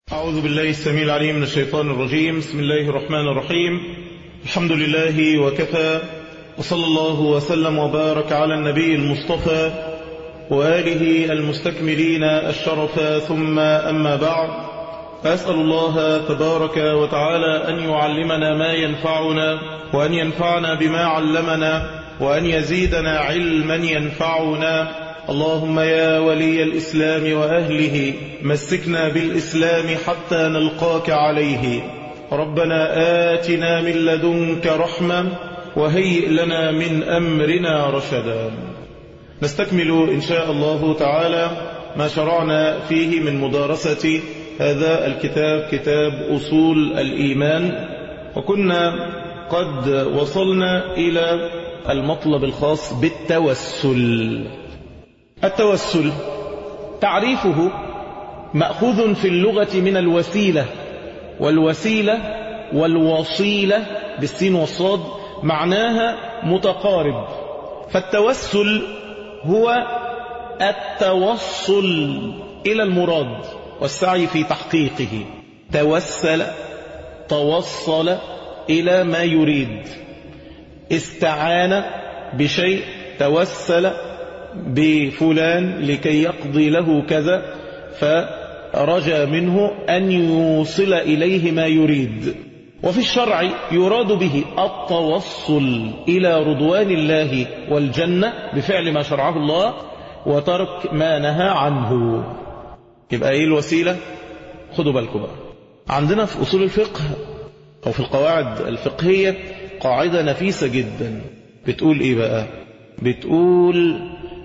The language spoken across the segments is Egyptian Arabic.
أعوذ بالله السميع العليم من الشيطان الرجيم بسم الله الرحمن الرحيم الحمد لله وكفى وصلى الله وسلم وبارك على النبي المصطفى وآله المستكملين الشرف ثم أما بعد فأسأل الله تبارك وتعالى أن يعلمنا ما ينفعنا وأن ينفعنا بما علمنا وأن يزيدنا علما ينفعنا اللهم يا ولي الإسلام وأهله مسكنا بالإسلام حتى نلقاك عليه ربنا آتنا من لدنك رحمة وهيئ لنا من أمرنا رشدا نستكمل إن شاء الله تعالى ما شرعنا فيه من مدارسة هذا الكتاب كتاب أصول الإيمان وكنا قد وصلنا إلى المطلب الخاص بالتوسل التوسل تعريفه مأخوذ في اللغة من الوسيلة والوسيلة والوصيلة بالسين والصاد معناها متقارب فالتوسل هو التوصل إلى المراد والسعي في تحقيقه توسل توصل إلى ما يريد استعان بشيء توسل بفلان لكي يقضي له كذا فرجى منه أن يوصل إليه ما يريد وفي الشرع يراد به التوصل إلى رضوان الله والجنة بفعل ما شرعه الله وترك ما نهى عنه يبقى ايه الوسيلة خدوا بالكم بقى عندنا في أصول الفقه أو في القواعد الفقهية قاعدة نفيسة جدا بتقول ايه بقى بتقول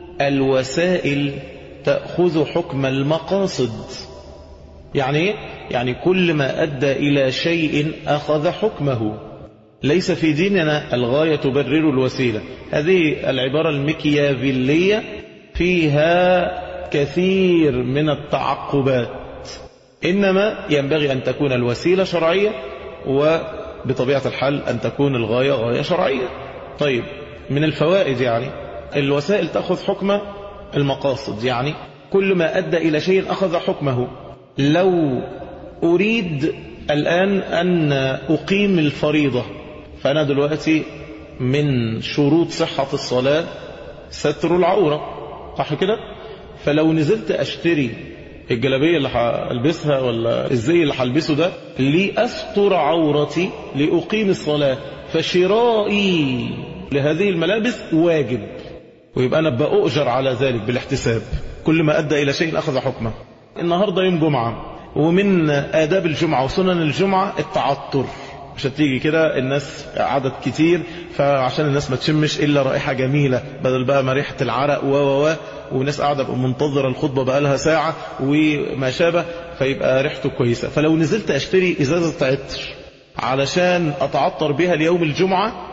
الوسائل تأخذ حكم المقاصد يعني ايه؟ يعني كل ما أدى إلى شيء أخذ حكمه ليس في ديننا الغاية تبرر الوسيلة هذه العبارة المكيافيلية فيها كثير من التعقبات إنما ينبغي أن تكون الوسيلة شرعية وبطبيعة الحال أن تكون الغاية غاية شرعية طيب من الفوائد يعني الوسائل تأخذ حكم المقاصد يعني كل ما أدى إلى شيء أخذ حكمه لو أريد الآن أن أقيم الفريضة فأنا دلوقتي من شروط صحة الصلاة ستر العورة صح كده فلو نزلت أشتري الجلابية اللي هلبسها ولا الزي اللي هلبسه ده لأستر عورتي لأقيم الصلاة فشرائي لهذه الملابس واجب ويبقى أنا بأؤجر على ذلك بالاحتساب كل ما أدى إلى شيء أخذ حكمه النهاردة يوم جمعة ومن آداب الجمعة وسنن الجمعة التعطر مش هتيجي كده الناس عدد كتير فعشان الناس ما تشمش إلا رائحة جميلة بدل بقى ما ريحة العرق و و و وناس قاعدة منتظرة الخطبة بقى لها ساعة وما شابه فيبقى ريحته كويسة فلو نزلت أشتري إزازة عطر علشان أتعطر بها ليوم الجمعة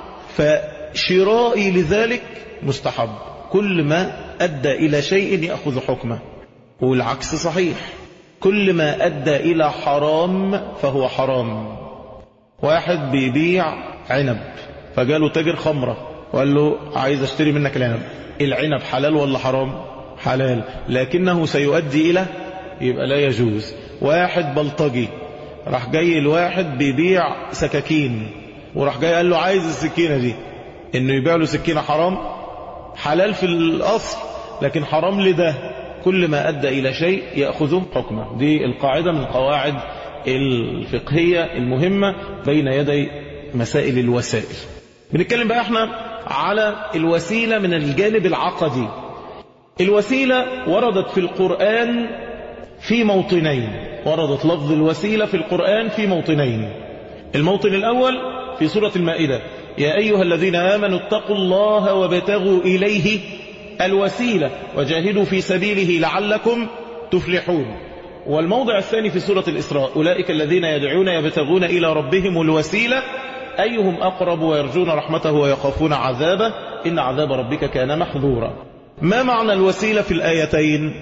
فشرائي لذلك مستحب كل ما أدى إلى شيء يأخذ حكمه والعكس صحيح كل ما أدى إلى حرام فهو حرام واحد بيبيع عنب فجاله تاجر خمرة وقال له عايز اشتري منك العنب العنب حلال ولا حرام حلال لكنه سيؤدي إلى يبقى لا يجوز واحد بلطجي راح جاي الواحد بيبيع سكاكين وراح جاي قال له عايز السكينة دي انه يبيع له سكينة حرام حلال في الأصل لكن حرام لده كل ما أدى إلى شيء يأخذه حكمه دي القاعدة من القواعد الفقهية المهمة بين يدي مسائل الوسائل بنتكلم بقى احنا على الوسيلة من الجانب العقدي الوسيلة وردت في القرآن في موطنين وردت لفظ الوسيلة في القرآن في موطنين الموطن الأول في سورة المائدة يا أيها الذين آمنوا اتقوا الله وابتغوا إليه الوسيلة وجاهدوا في سبيله لعلكم تفلحون والموضع الثاني في سورة الإسراء أولئك الذين يدعون يبتغون إلى ربهم الوسيلة أيهم أقرب ويرجون رحمته ويخافون عذابه إن عذاب ربك كان محذورا ما معنى الوسيلة في الآيتين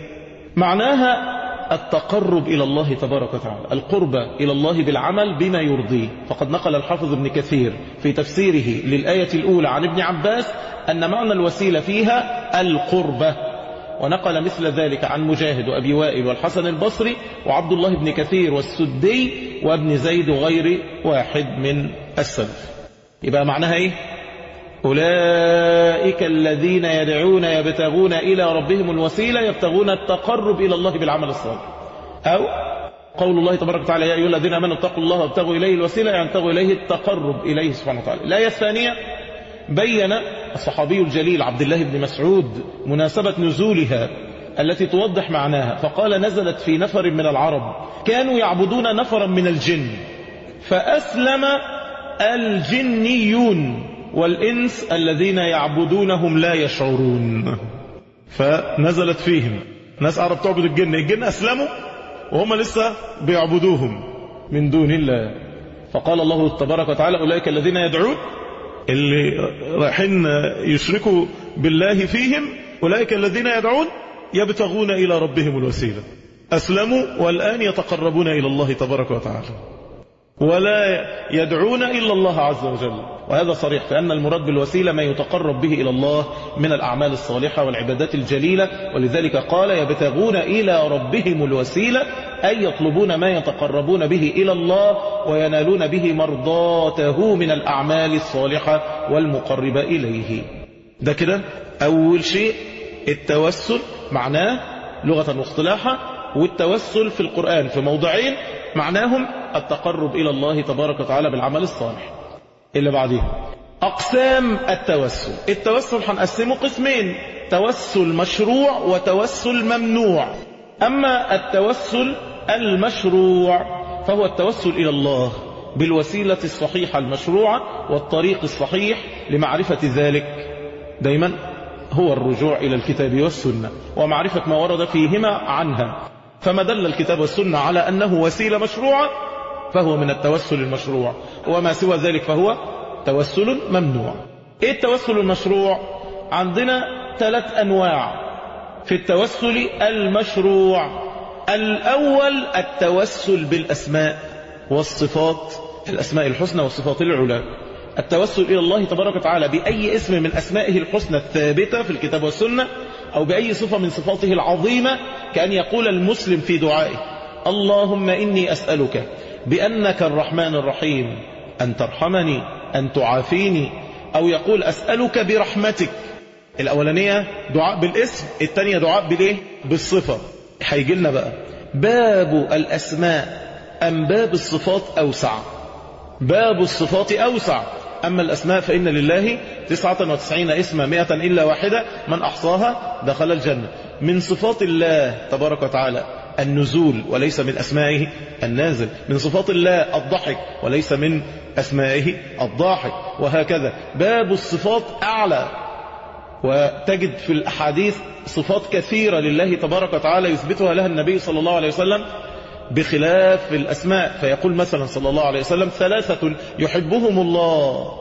معناها التقرب إلى الله تبارك وتعالى القرب إلى الله بالعمل بما يرضيه فقد نقل الحافظ ابن كثير في تفسيره للآية الأولى عن ابن عباس أن معنى الوسيلة فيها القربة ونقل مثل ذلك عن مجاهد وأبي وائل والحسن البصري وعبد الله بن كثير والسدي وابن زيد وغير واحد من السلف يبقى معناها ايه أولئك الذين يدعون يبتغون إلى ربهم الوسيلة يبتغون التقرب إلى الله بالعمل الصالح أو قول الله تبارك وتعالى يا أيها الذين آمنوا اتقوا الله وابتغوا إليه الوسيلة يعني ابتغوا إليه التقرب إليه سبحانه وتعالى الآية الثانية بين الصحابي الجليل عبد الله بن مسعود مناسبة نزولها التي توضح معناها فقال نزلت في نفر من العرب كانوا يعبدون نفرا من الجن فأسلم الجنيون والإنس الذين يعبدونهم لا يشعرون فنزلت فيهم ناس عرب تعبد الجن الجن أسلموا وهم لسه بيعبدوهم من دون الله فقال الله تبارك وتعالى أولئك الذين يدعون اللي رايحين يشركوا بالله فيهم أولئك الذين يدعون يبتغون إلى ربهم الوسيلة أسلموا والآن يتقربون إلى الله تبارك وتعالى ولا يدعون إلا الله عز وجل وهذا صريح فأن المراد بالوسيلة ما يتقرب به إلى الله من الأعمال الصالحة والعبادات الجليلة ولذلك قال يبتغون إلى ربهم الوسيلة أي يطلبون ما يتقربون به إلى الله وينالون به مرضاته من الأعمال الصالحة والمقربة إليه ده كده أول شيء التوسل معناه لغة واصطلاحا والتوسل في القرآن في موضعين معناهم التقرب إلى الله تبارك وتعالى بالعمل الصالح اللي بعديها أقسام التوسل التوسل هنقسمه قسمين توسل مشروع وتوسل ممنوع أما التوسل المشروع فهو التوسل إلى الله بالوسيلة الصحيحة المشروعة والطريق الصحيح لمعرفة ذلك دايما هو الرجوع إلى الكتاب والسنة ومعرفة ما ورد فيهما عنها فما دل الكتاب والسنة على أنه وسيلة مشروعة فهو من التوسل المشروع وما سوى ذلك فهو توسل ممنوع ايه التوسل المشروع عندنا ثلاث انواع في التوسل المشروع الاول التوسل بالاسماء والصفات الاسماء الحسنى والصفات العلى التوسل الى الله تبارك وتعالى باي اسم من اسمائه الحسنى الثابته في الكتاب والسنه او باي صفه من صفاته العظيمه كان يقول المسلم في دعائه اللهم اني اسالك بأنك الرحمن الرحيم أن ترحمني أن تعافيني أو يقول أسألك برحمتك الأولانية دعاء بالاسم الثانية دعاء بالإيه بالصفة هيجي لنا بقى باب الأسماء أم باب الصفات أوسع باب الصفات أوسع أما الأسماء فإن لله تسعة وتسعين اسما مئة إلا واحدة من أحصاها دخل الجنة من صفات الله تبارك وتعالى النزول وليس من أسمائه النازل من صفات الله الضحك وليس من أسمائه الضاحك وهكذا باب الصفات أعلى وتجد في الأحاديث صفات كثيرة لله تبارك وتعالى يثبتها لها النبي صلى الله عليه وسلم بخلاف الأسماء فيقول مثلا صلى الله عليه وسلم ثلاثة يحبهم الله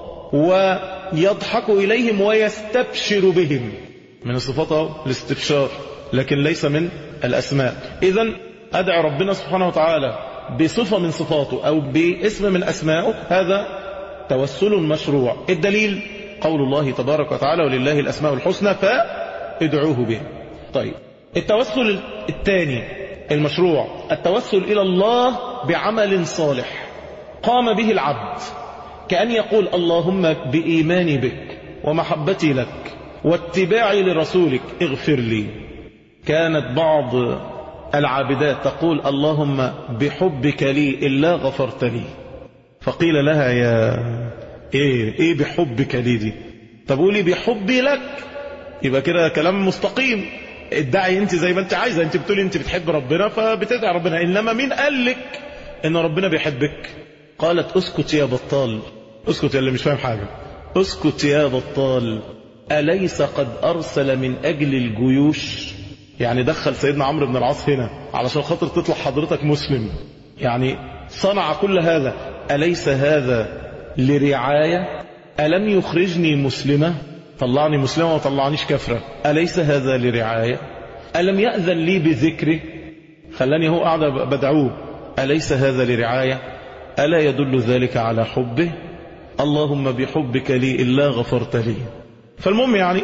ويضحك إليهم ويستبشر بهم من صفاته الاستبشار لكن ليس من الأسماء إذا أدعى ربنا سبحانه وتعالى بصفة من صفاته أو باسم من أسمائه هذا توسل مشروع الدليل قول الله تبارك وتعالى ولله الأسماء الحسنى فادعوه به طيب التوسل الثاني المشروع التوسل إلى الله بعمل صالح قام به العبد كأن يقول اللهم بإيماني بك ومحبتي لك واتباعي لرسولك اغفر لي كانت بعض العابدات تقول اللهم بحبك لي إلا غفرت لي فقيل لها يا ايه ايه بحبك لي دي طب قولي بحبي لك يبقى كده كلام مستقيم ادعي انت زي ما انت عايزه انت بتقولي انت بتحب ربنا فبتدعي ربنا انما مين قال لك ان ربنا بيحبك قالت اسكت يا بطال اسكت يا اللي مش فاهم حاجه اسكت يا بطال اليس قد ارسل من اجل الجيوش يعني دخل سيدنا عمرو بن العاص هنا علشان خاطر تطلع حضرتك مسلم يعني صنع كل هذا أليس هذا لرعاية ألم يخرجني مسلمة طلعني مسلمة وما طلعنيش كفرة أليس هذا لرعاية ألم يأذن لي بذكره خلاني هو قاعد بدعوه أليس هذا لرعاية ألا يدل ذلك على حبه اللهم بحبك لي إلا غفرت لي فالمهم يعني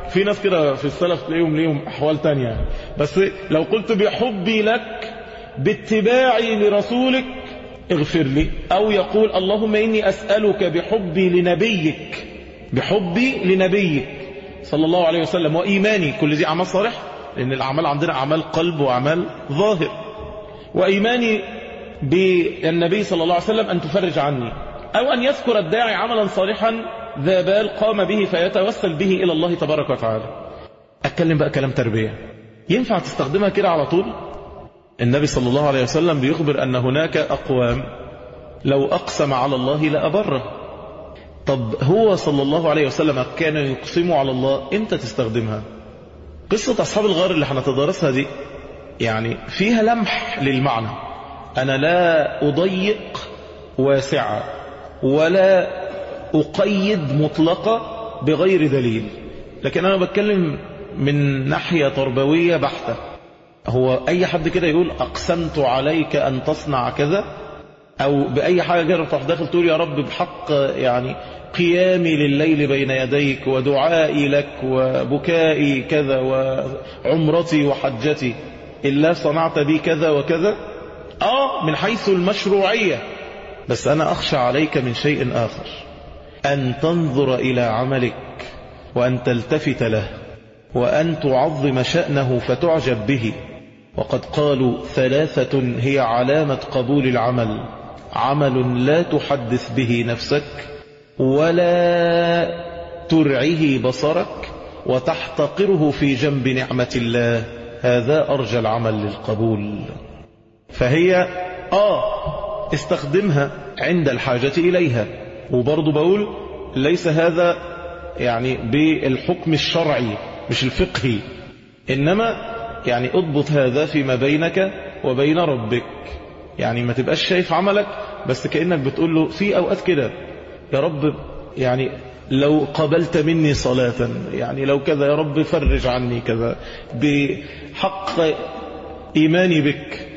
في ناس كده في السلف تلاقيهم ليهم أحوال تانية يعني. بس لو قلت بحبي لك باتباعي لرسولك اغفر لي أو يقول اللهم إني أسألك بحبي لنبيك بحبي لنبيك صلى الله عليه وسلم وإيماني كل دي أعمال صالح لأن الأعمال عندنا أعمال قلب وأعمال ظاهر وإيماني بالنبي صلى الله عليه وسلم أن تفرج عني أو أن يذكر الداعي عملا صالحا ذا بال قام به فيتوسل به إلى الله تبارك وتعالى أتكلم بقى كلام تربية ينفع تستخدمها كده على طول النبي صلى الله عليه وسلم بيخبر أن هناك أقوام لو أقسم على الله لأبره طب هو صلى الله عليه وسلم كان يقسم على الله امتى تستخدمها قصة أصحاب الغار اللي هنتدارسها دي يعني فيها لمح للمعنى أنا لا أضيق واسعة ولا أقيد مطلقة بغير دليل لكن أنا بتكلم من ناحية تربوية بحتة هو أي حد كده يقول أقسمت عليك أن تصنع كذا أو بأي حاجة كده تروح داخل تقول يا رب بحق يعني قيامي لليل بين يديك ودعائي لك وبكائي كذا وعمرتي وحجتي إلا صنعت بي كذا وكذا آه من حيث المشروعية بس أنا أخشى عليك من شيء آخر أن تنظر إلى عملك وأن تلتفت له وأن تعظم شأنه فتعجب به وقد قالوا ثلاثة هي علامة قبول العمل عمل لا تحدث به نفسك ولا ترعه بصرك وتحتقره في جنب نعمة الله هذا أرجى العمل للقبول فهي آه استخدمها عند الحاجة إليها وبرضو بقول ليس هذا يعني بالحكم الشرعي مش الفقهي إنما يعني اضبط هذا فيما بينك وبين ربك يعني ما تبقاش شايف عملك بس كأنك بتقول له في أوقات كده يا رب يعني لو قبلت مني صلاة يعني لو كذا يا رب فرج عني كذا بحق إيماني بك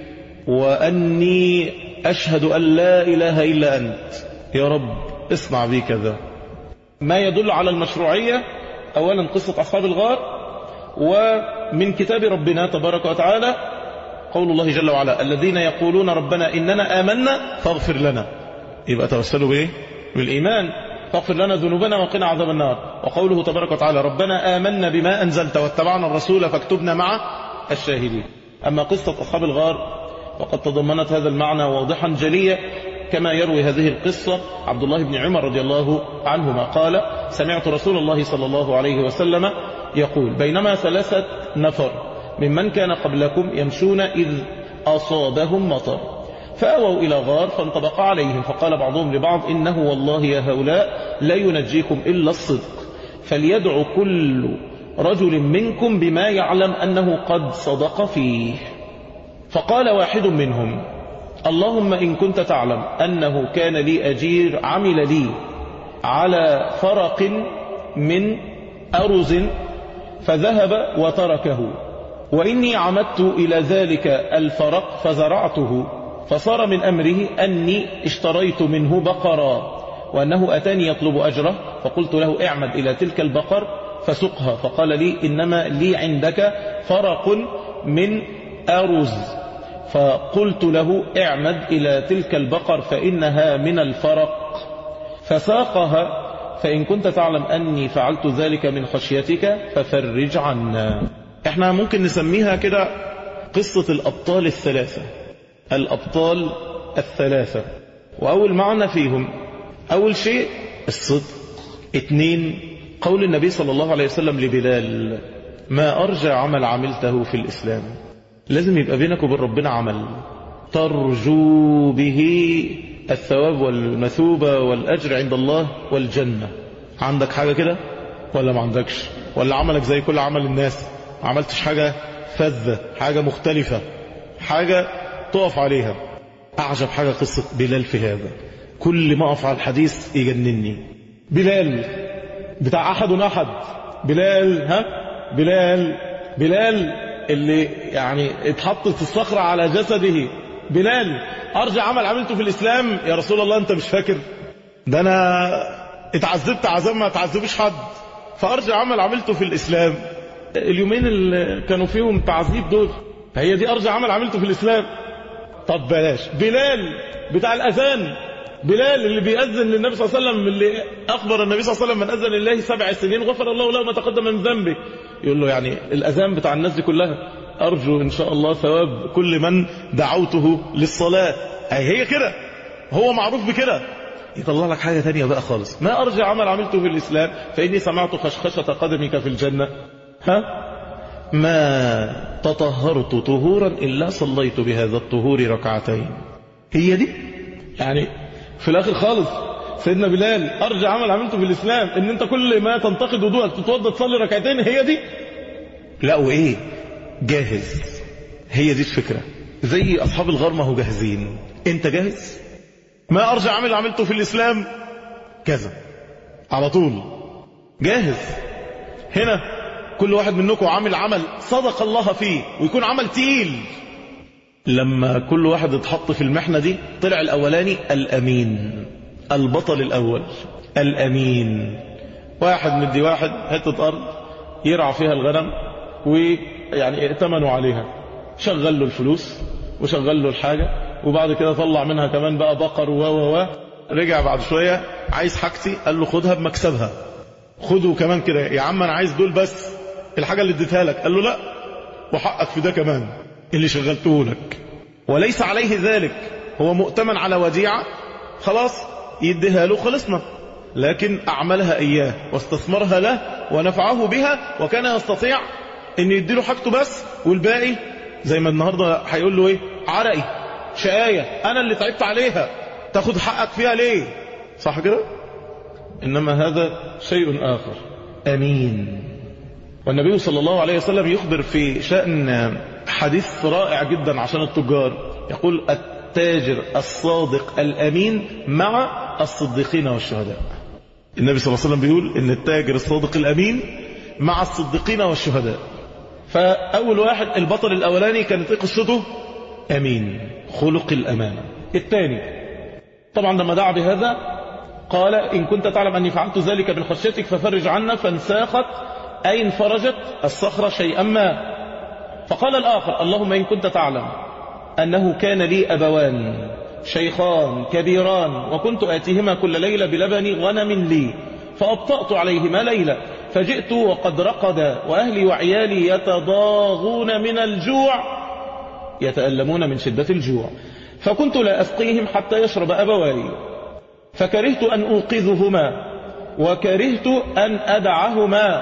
وأني أشهد أن لا إله إلا أنت يا رب اصنع بي كذا ما يدل على المشروعية أولا قصة أصحاب الغار ومن كتاب ربنا تبارك وتعالى قول الله جل وعلا الذين يقولون ربنا إننا آمنا فاغفر لنا يبقى توسلوا بإيه بالإيمان فاغفر لنا ذنوبنا وقنا عذاب النار وقوله تبارك وتعالى ربنا آمنا بما أنزلت واتبعنا الرسول فاكتبنا مع الشاهدين أما قصة أصحاب الغار وقد تضمنت هذا المعنى واضحا جليا كما يروي هذه القصة عبد الله بن عمر رضي الله عنهما قال سمعت رسول الله صلى الله عليه وسلم يقول بينما ثلاثة نفر ممن كان قبلكم يمشون إذ أصابهم مطر فأووا إلى غار فانطبق عليهم فقال بعضهم لبعض إنه والله يا هؤلاء لا ينجيكم إلا الصدق فليدعو كل رجل منكم بما يعلم أنه قد صدق فيه فقال واحد منهم اللهم إن كنت تعلم أنه كان لي أجير عمل لي على فرق من أرز فذهب وتركه وإني عمدت إلى ذلك الفرق فزرعته فصار من أمره أني اشتريت منه بقرا وأنه أتاني يطلب أجره فقلت له اعمد إلى تلك البقر فسقها فقال لي إنما لي عندك فرق من أرز فقلت له اعمد إلى تلك البقر فإنها من الفرق فساقها فإن كنت تعلم أني فعلت ذلك من خشيتك ففرج عنا احنا ممكن نسميها كده قصة الأبطال الثلاثة الأبطال الثلاثة وأول معنى فيهم أول شيء الصدق اثنين قول النبي صلى الله عليه وسلم لبلال ما أرجى عمل عملته في الإسلام لازم يبقى بينك وبين ربنا عمل ترجو به الثواب والمثوبة والأجر عند الله والجنة عندك حاجة كده ولا ما عندكش ولا عملك زي كل عمل الناس ما عملتش حاجة فذة حاجة مختلفة حاجة تقف عليها أعجب حاجة قصة بلال في هذا كل ما أقف على الحديث يجنني بلال بتاع أحد أحد بلال ها بلال بلال اللي يعني اتحطت الصخرة على جسده بلال أرجع عمل عملته في الإسلام يا رسول الله أنت مش فاكر ده أنا اتعذبت عذاب ما تعذبش حد فأرجع عمل عملته في الإسلام اليومين اللي كانوا فيهم تعذيب دول هي دي أرجع عمل عملته في الإسلام طب بلاش بلال بتاع الأذان بلال اللي بيأذن للنبي صلى الله عليه وسلم اللي أخبر النبي صلى الله عليه وسلم من أذن لله سبع سنين غفر الله له ما تقدم من ذنبه يقول له يعني الأذان بتاع الناس دي كلها أرجو إن شاء الله ثواب كل من دعوته للصلاة أي هي كده هو معروف بكده يطلع لك حاجة تانية بقى خالص ما أرجع عمل عملته في الإسلام فإني سمعت خشخشة قدمك في الجنة ها ما تطهرت طهورا إلا صليت بهذا الطهور ركعتين هي دي يعني في الآخر خالص سيدنا بلال أرجع عمل عملته في الإسلام إن أنت كل ما تنتقد وضوءك تتوضى تصلي ركعتين هي دي لا وإيه جاهز هي دي الفكرة زي أصحاب الغار ما هو جاهزين أنت جاهز ما أرجع عمل عملته في الإسلام كذا على طول جاهز هنا كل واحد منكم عامل عمل صدق الله فيه ويكون عمل تقيل لما كل واحد اتحط في المحنة دي طلع الأولاني الأمين البطل الأول الأمين واحد مدي واحد حتة أرض يرعى فيها الغنم ويعني ائتمنوا عليها شغل له الفلوس وشغل له الحاجة وبعد كده طلع منها كمان بقى بقر و و و رجع بعد شوية عايز حاجتي قال له خدها بمكسبها خده كمان كده يا عم انا عايز دول بس الحاجة اللي اديتها لك قال له لا وحقك في ده كمان اللي شغلته لك وليس عليه ذلك هو مؤتمن على وديعة خلاص يديها له خلصنا لكن أعملها إياه واستثمرها له ونفعه بها وكان يستطيع أن يديله حاجته بس والباقي زي ما النهاردة هيقول له إيه عرقي شقاية أنا اللي تعبت عليها تاخد حقك فيها ليه صح كده إنما هذا شيء آخر أمين والنبي صلى الله عليه وسلم يخبر في شأن حديث رائع جدا عشان التجار يقول التاجر الصادق الأمين مع الصديقين والشهداء النبي صلى الله عليه وسلم بيقول ان التاجر الصادق الأمين مع الصديقين والشهداء فأول واحد البطل الأولاني كانت ايه قصته أمين خلق الأمانة الثاني طبعا لما دعا بهذا قال إن كنت تعلم أني فعلت ذلك من خشيتك ففرج عنا فانساخت أي انفرجت الصخرة شيئا ما فقال الآخر اللهم إن كنت تعلم أنه كان لي أبوان شيخان كبيران وكنت آتيهما كل ليلة بلبن غنم لي فأبطأت عليهما ليلة فجئت وقد رقد وأهلي وعيالي يتضاغون من الجوع يتألمون من شدة الجوع فكنت لا أسقيهم حتى يشرب أبواي فكرهت أن أوقظهما وكرهت أن أدعهما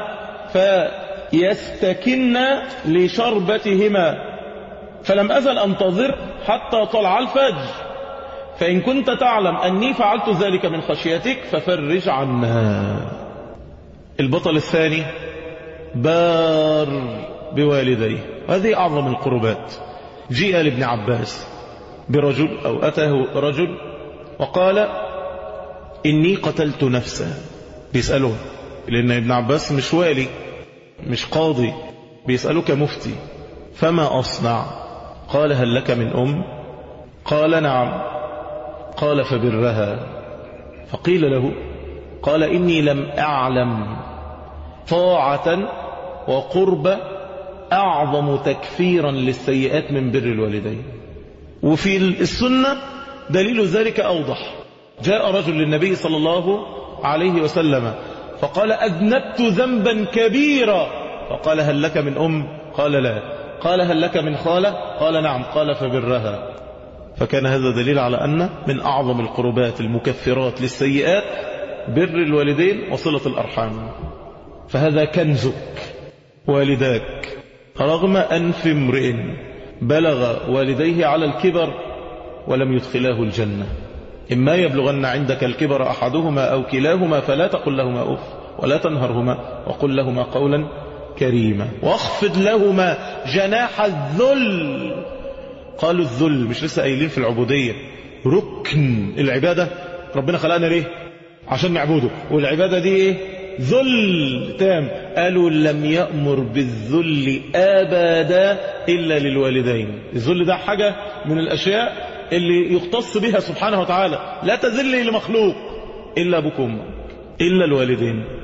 فيستكن لشربتهما فلم أزل أنتظر حتى طلع الفجر فإن كنت تعلم أني فعلت ذلك من خشيتك ففرج عنا البطل الثاني بار بوالديه هذه أعظم القربات جيء لابن عباس برجل أو أتاه رجل وقال إني قتلت نفسا بيسأله لأن ابن عباس مش والي مش قاضي بيسأله كمفتي فما أصنع قال هل لك من أم قال نعم قال فبرها فقيل له قال إني لم أعلم طاعة وقرب أعظم تكفيرا للسيئات من بر الوالدين وفي السنة دليل ذلك أوضح جاء رجل للنبي صلى الله عليه وسلم فقال أذنبت ذنبا كبيرا فقال هل لك من أم قال لا قال هل لك من خالة قال نعم قال فبرها فكان هذا دليل على أن من أعظم القربات المكفرات للسيئات بر الوالدين وصلة الأرحام فهذا كنزك والداك رغم أنف امرئ بلغ والديه على الكبر ولم يدخلاه الجنة إما يبلغن عندك الكبر أحدهما أو كلاهما فلا تقل لهما أف ولا تنهرهما وقل لهما قولا كريما واخفض لهما جناح الذل قالوا الذل مش لسه قايلين في العبودية ركن العبادة ربنا خلقنا ليه عشان نعبده والعبادة دي ايه ذل تام قالوا لم يأمر بالذل أبدا إلا للوالدين الذل ده حاجة من الأشياء اللي يختص بها سبحانه وتعالى لا تذل لمخلوق إلا أبوك وأمك إلا الوالدين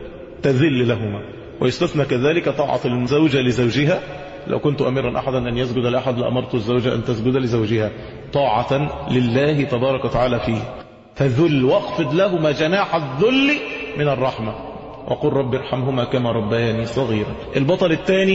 تذل لهما ويستثنى كذلك طاعة الزوجة لزوجها لو كنت أمرا أحدا أن يسجد لأحد لأمرت الزوجة أن تسجد لزوجها طاعة لله تبارك وتعالى فيه فذل واخفض لهما جناح الذل من الرحمة وقل رب ارحمهما كما ربياني صغيرا البطل الثاني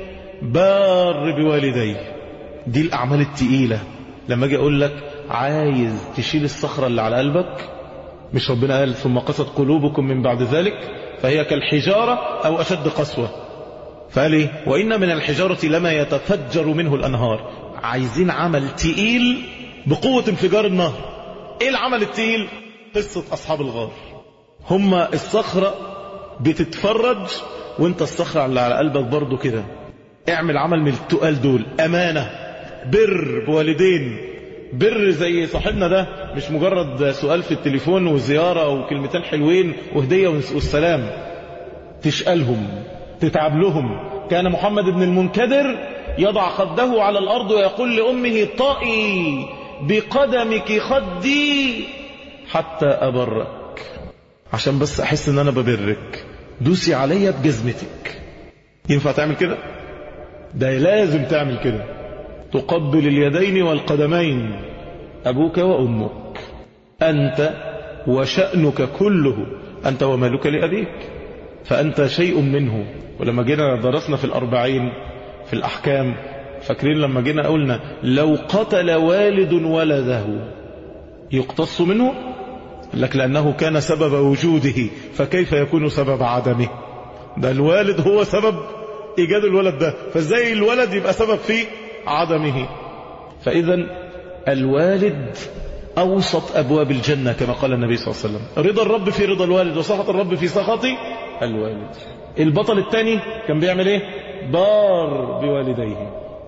بار بوالديه دي الأعمال التقيلة لما أجي أقول لك عايز تشيل الصخرة اللي على قلبك مش ربنا قال ثم قست قلوبكم من بعد ذلك فهي كالحجارة أو أشد قسوة فقال ايه وإن من الحجارة لما يتفجر منه الأنهار عايزين عمل تقيل بقوة انفجار النهر ايه العمل التقيل قصة أصحاب الغار هما الصخرة بتتفرج وانت الصخرة اللي على قلبك برضو كده اعمل عمل من التقال دول أمانة بر بوالدين بر زي صاحبنا ده مش مجرد سؤال في التليفون وزيارة وكلمتين حلوين وهدية والسلام تشألهم تتعب لهم كان محمد بن المنكدر يضع خده على الأرض ويقول لأمه طائي بقدمك خدي حتى أبرك عشان بس أحس أن أنا ببرك دوسي عليا بجزمتك ينفع تعمل كده ده لازم تعمل كده تقبل اليدين والقدمين أبوك وأمك أنت وشأنك كله أنت ومالك لأبيك فأنت شيء منه ولما جينا درسنا في الأربعين في الأحكام فاكرين لما جينا قلنا لو قتل والد ولده يقتص منه لك لأنه كان سبب وجوده فكيف يكون سبب عدمه ده الوالد هو سبب إيجاد الولد ده فازاي الولد يبقى سبب في عدمه فإذا الوالد أوسط أبواب الجنة كما قال النبي صلى الله عليه وسلم رضا الرب في رضا الوالد وسخط الرب في سخط الوالد البطل الثاني كان بيعمل ايه بار بوالديه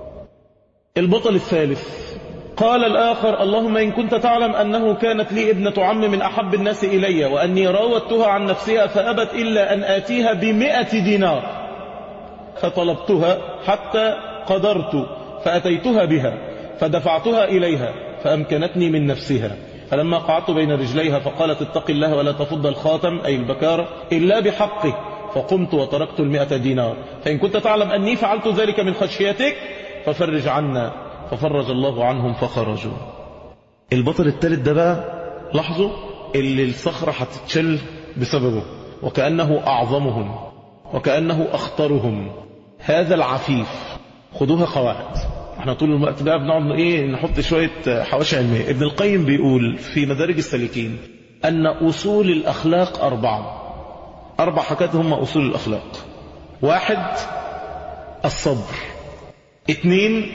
البطل الثالث قال الآخر اللهم إن كنت تعلم أنه كانت لي ابنة عم من أحب الناس إلي وأني راودتها عن نفسها فأبت إلا أن آتيها بمئة دينار فطلبتها حتى قدرت فأتيتها بها فدفعتها إليها فأمكنتني من نفسها فلما قعدت بين رجليها فقالت اتق الله ولا تفض الخاتم أي البكارة إلا بحقه فقمت وتركت المئة دينار فإن كنت تعلم أني فعلت ذلك من خشيتك ففرج عنا ففرج الله عنهم فخرجوا البطل الثالث ده بقى لاحظوا اللي الصخرة هتتشل بسببه وكأنه أعظمهم وكأنه أخطرهم هذا العفيف خدوها قواعد احنا طول الوقت بقى بنقعد ايه نحط شوية حواشي علمية ابن القيم بيقول في مدارج السالكين أن أصول الأخلاق أربعة أربع حاجات هم أصول الأخلاق واحد الصبر اثنين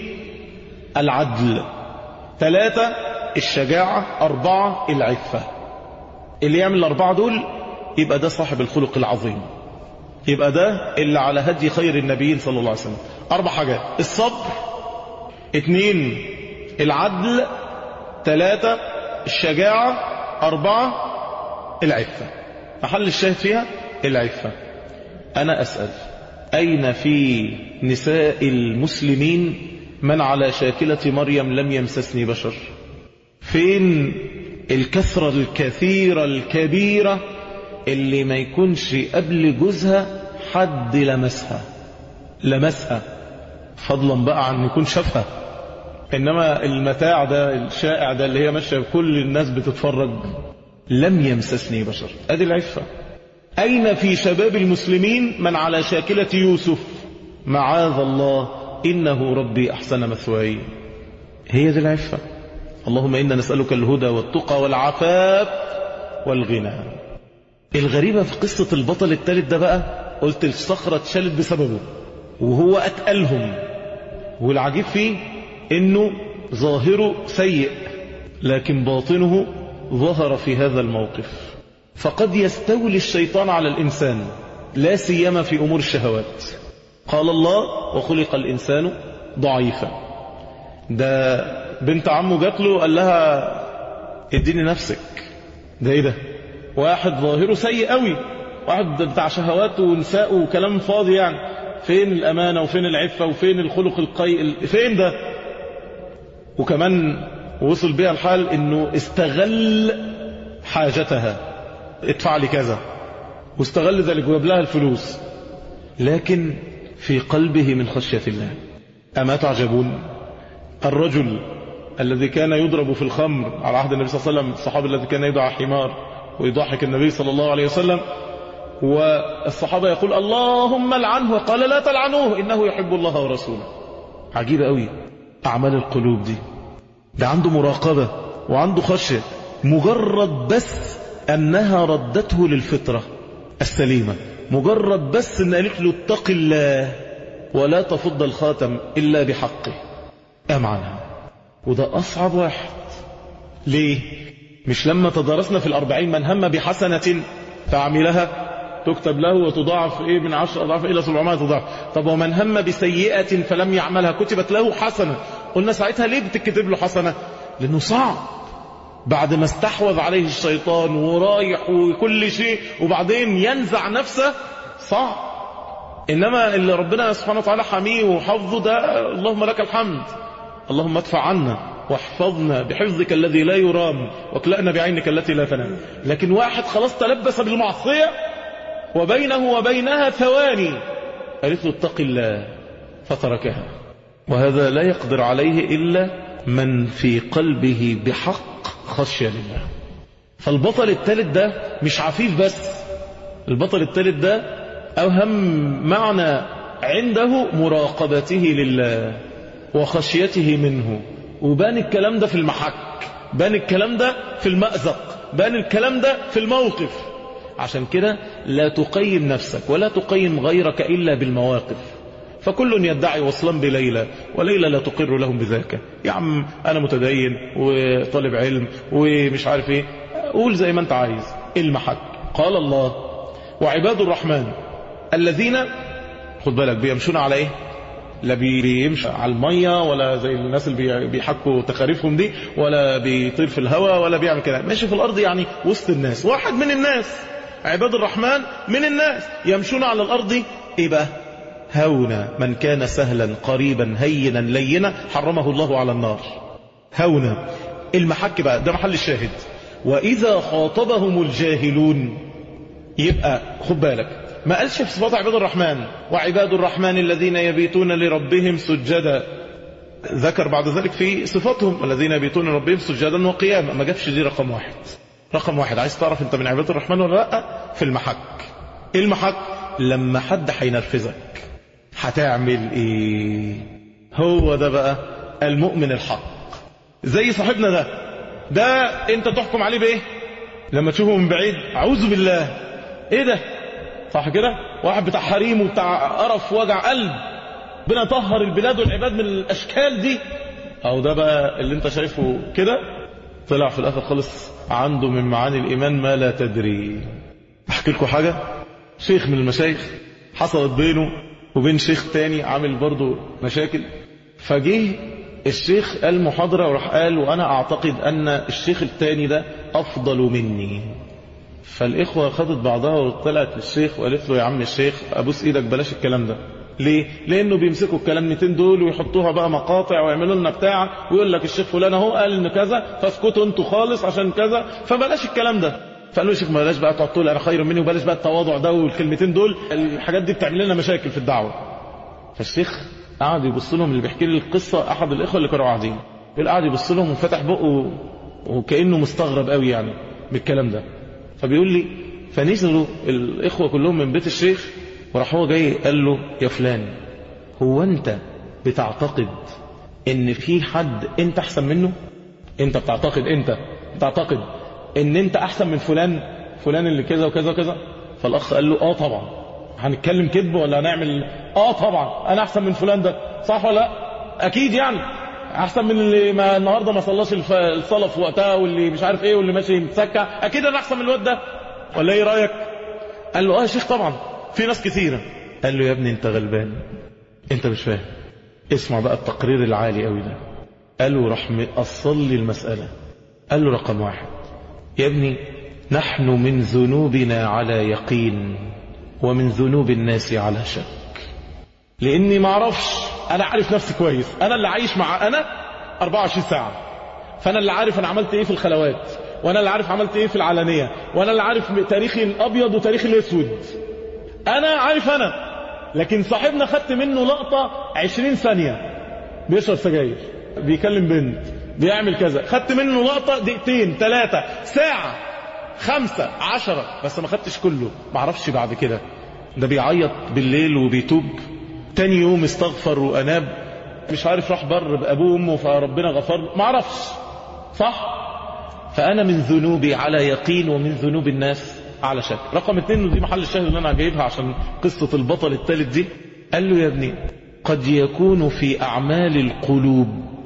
العدل ثلاثة الشجاعة أربعة العفة اللي يعمل الأربعة دول يبقى ده صاحب الخلق العظيم يبقى ده اللي على هدي خير النبيين صلى الله عليه وسلم أربع حاجات الصبر اثنين العدل ثلاثة الشجاعة أربعة العفة محل الشاهد فيها العفة أنا أسأل أين في نساء المسلمين من على شاكلة مريم لم يمسسني بشر فين الكثرة الكثيرة الكبيرة اللي ما يكونش قبل جوزها حد لمسها لمسها فضلا بقى عن يكون شافها إنما المتاع ده الشائع ده اللي هي ماشية كل الناس بتتفرج لم يمسسني بشر ادي العفة أين في شباب المسلمين من على شاكلة يوسف معاذ الله إنه ربي أحسن مثواي هي دي العفة اللهم إنا نسألك الهدى والتقى والعفاف والغنى الغريبة في قصة البطل الثالث ده بقى قلت الصخرة اتشالت بسببه وهو أتقلهم والعجيب فيه إنه ظاهره سيء لكن باطنه ظهر في هذا الموقف فقد يستولي الشيطان على الإنسان لا سيما في أمور الشهوات قال الله وخلق الإنسان ضعيفا ده بنت عمه جات له قال لها اديني نفسك ده ايه ده واحد ظاهره سيء قوي واحد بتاع شهوات ونساء وكلام فاضي يعني فين الأمانة وفين العفة وفين الخلق القيء فين ده وكمان وصل بها الحال انه استغل حاجتها ادفع لي كذا واستغل ذلك وجاب لها الفلوس لكن في قلبه من خشية الله أما تعجبون الرجل الذي كان يضرب في الخمر على عهد النبي صلى الله عليه وسلم الصحابي الذي كان يدعى حمار ويضحك النبي صلى الله عليه وسلم والصحابة يقول اللهم لعنه قال لا تلعنوه إنه يحب الله ورسوله عجيبة قوي أعمال القلوب دي ده عنده مراقبة وعنده خشية مجرد بس أنها ردته للفطرة السليمة مجرد بس أن قالت له اتق الله ولا تفض الخاتم إلا بحقه أمعنها وده أصعب واحد ليه مش لما تدرسنا في الأربعين من هم بحسنة فعملها تكتب له وتضاعف إيه من عشر أضعاف إلى سبعمائة تضاعف طب ومن هم بسيئة فلم يعملها كتبت له حسنة قلنا ساعتها ليه بتكتب له حسنة لأنه صعب بعد ما استحوذ عليه الشيطان ورايح وكل شيء وبعدين ينزع نفسه صعب إنما اللي ربنا سبحانه وتعالى حميه وحفظه ده اللهم لك الحمد اللهم ادفع عنا واحفظنا بحفظك الذي لا يرام واكلأنا بعينك التي لا تنام لكن واحد خلاص تلبس بالمعصية وبينه وبينها ثواني قالت له اتق الله فتركها وهذا لا يقدر عليه إلا من في قلبه بحق خشية لله فالبطل الثالث ده مش عفيف بس البطل الثالث ده أهم معنى عنده مراقبته لله وخشيته منه وبان الكلام ده في المحك بان الكلام ده في المأزق بان الكلام ده في الموقف عشان كده لا تقيم نفسك ولا تقيم غيرك إلا بالمواقف فكل يدعي وصلا بليلى وليلى لا تقر لهم بذاك يا عم أنا متدين وطالب علم ومش عارف ايه قول زي ما انت عايز المحك قال الله وعباد الرحمن الذين خد بالك بيمشون على ايه لا بيمشي على المية ولا زي الناس اللي بيحكوا تخاريفهم دي ولا بيطير في الهواء ولا بيعمل كده ماشي في الأرض يعني وسط الناس واحد من الناس عباد الرحمن من الناس يمشون على الأرض إيه بقى هونا من كان سهلا قريبا هينا لينا حرمه الله على النار هونا المحك بقى ده محل الشاهد وإذا خاطبهم الجاهلون يبقى خد بالك ما قالش في صفات عباد الرحمن وعباد الرحمن الذين يبيتون لربهم سجدا ذكر بعد ذلك في صفاتهم الذين يبيتون لربهم سجدا وقياما ما جابش دي رقم واحد رقم واحد عايز تعرف انت من عباد الرحمن ولا لا في المحك ايه المحك لما حد هينرفزك هتعمل ايه هو ده بقى المؤمن الحق زي صاحبنا ده ده انت تحكم عليه بايه لما تشوفه من بعيد اعوذ بالله ايه ده صح كده واحد بتاع حريم وبتاع قرف وجع قلب ربنا طهر البلاد والعباد من الاشكال دي او ده بقى اللي انت شايفه كده طلع في الاخر خالص عنده من معاني الايمان ما لا تدري احكي لكم حاجه شيخ من المشايخ حصلت بينه وبين شيخ تاني عامل برضه مشاكل فجه الشيخ قال محاضرة وراح قال وأنا أعتقد أن الشيخ التاني ده أفضل مني فالإخوة خدت بعضها وطلعت للشيخ وقالت له يا عم الشيخ أبوس إيدك بلاش الكلام ده ليه؟ لأنه بيمسكوا الكلامتين دول ويحطوها بقى مقاطع ويعملوا لنا بتاع ويقول لك الشيخ فلان اهو قال إن كذا فاسكتوا أنتوا خالص عشان كذا فبلاش الكلام ده فقال له يا شيخ بلاش بقى تقعد تقول أنا خير مني وبلاش بقى التواضع ده والكلمتين دول الحاجات دي بتعمل لنا مشاكل في الدعوة فالشيخ قعد يبص لهم اللي بيحكي لي القصة أحد الإخوة اللي كانوا قاعدين قعد يبص لهم وفتح بقه وكأنه مستغرب قوي يعني بالكلام ده فبيقول لي فنزلوا الإخوة كلهم من بيت الشيخ وراح هو جاي قال له يا فلان هو أنت بتعتقد إن في حد أنت أحسن منه أنت بتعتقد أنت بتعتقد إن أنت أحسن من فلان فلان اللي كذا وكذا وكذا فالأخ قال له آه طبعا هنتكلم كذب ولا هنعمل آه طبعا أنا أحسن من فلان ده صح ولا لا أكيد يعني احسن من اللي ما النهارده ما صلاش الصلاه في وقتها واللي مش عارف ايه واللي ماشي متسكع اكيد انا احسن من الواد ده ولا ايه رايك قال له اه يا شيخ طبعا في ناس كثيره قال له يا ابني انت غلبان انت مش فاهم اسمع بقى التقرير العالي قوي ده قال له راح مقصل لي المساله قال له رقم واحد يا ابني نحن من ذنوبنا على يقين ومن ذنوب الناس على شك لاني ما اعرفش انا عارف نفسي كويس انا اللي عايش مع انا 24 ساعة فانا اللي عارف انا عملت ايه في الخلوات وانا اللي عارف عملت ايه في العلانية وانا اللي عارف تاريخي الابيض وتاريخي الاسود انا عارف انا لكن صاحبنا خدت منه لقطة عشرين ثانية بيشرب سجاير بيكلم بنت بيعمل كذا خدت منه لقطة دقيقتين ثلاثة ساعة خمسة عشرة بس ما خدتش كله ما اعرفش بعد كده ده بيعيط بالليل وبيتوب تاني يوم استغفر واناب مش عارف راح بر بابوه وامه فربنا غفر له ما اعرفش صح فانا من ذنوبي على يقين ومن ذنوب الناس على شك رقم اتنين ودي محل الشاهد اللي انا جايبها عشان قصة البطل الثالث دي قال له يا ابني قد يكون في اعمال القلوب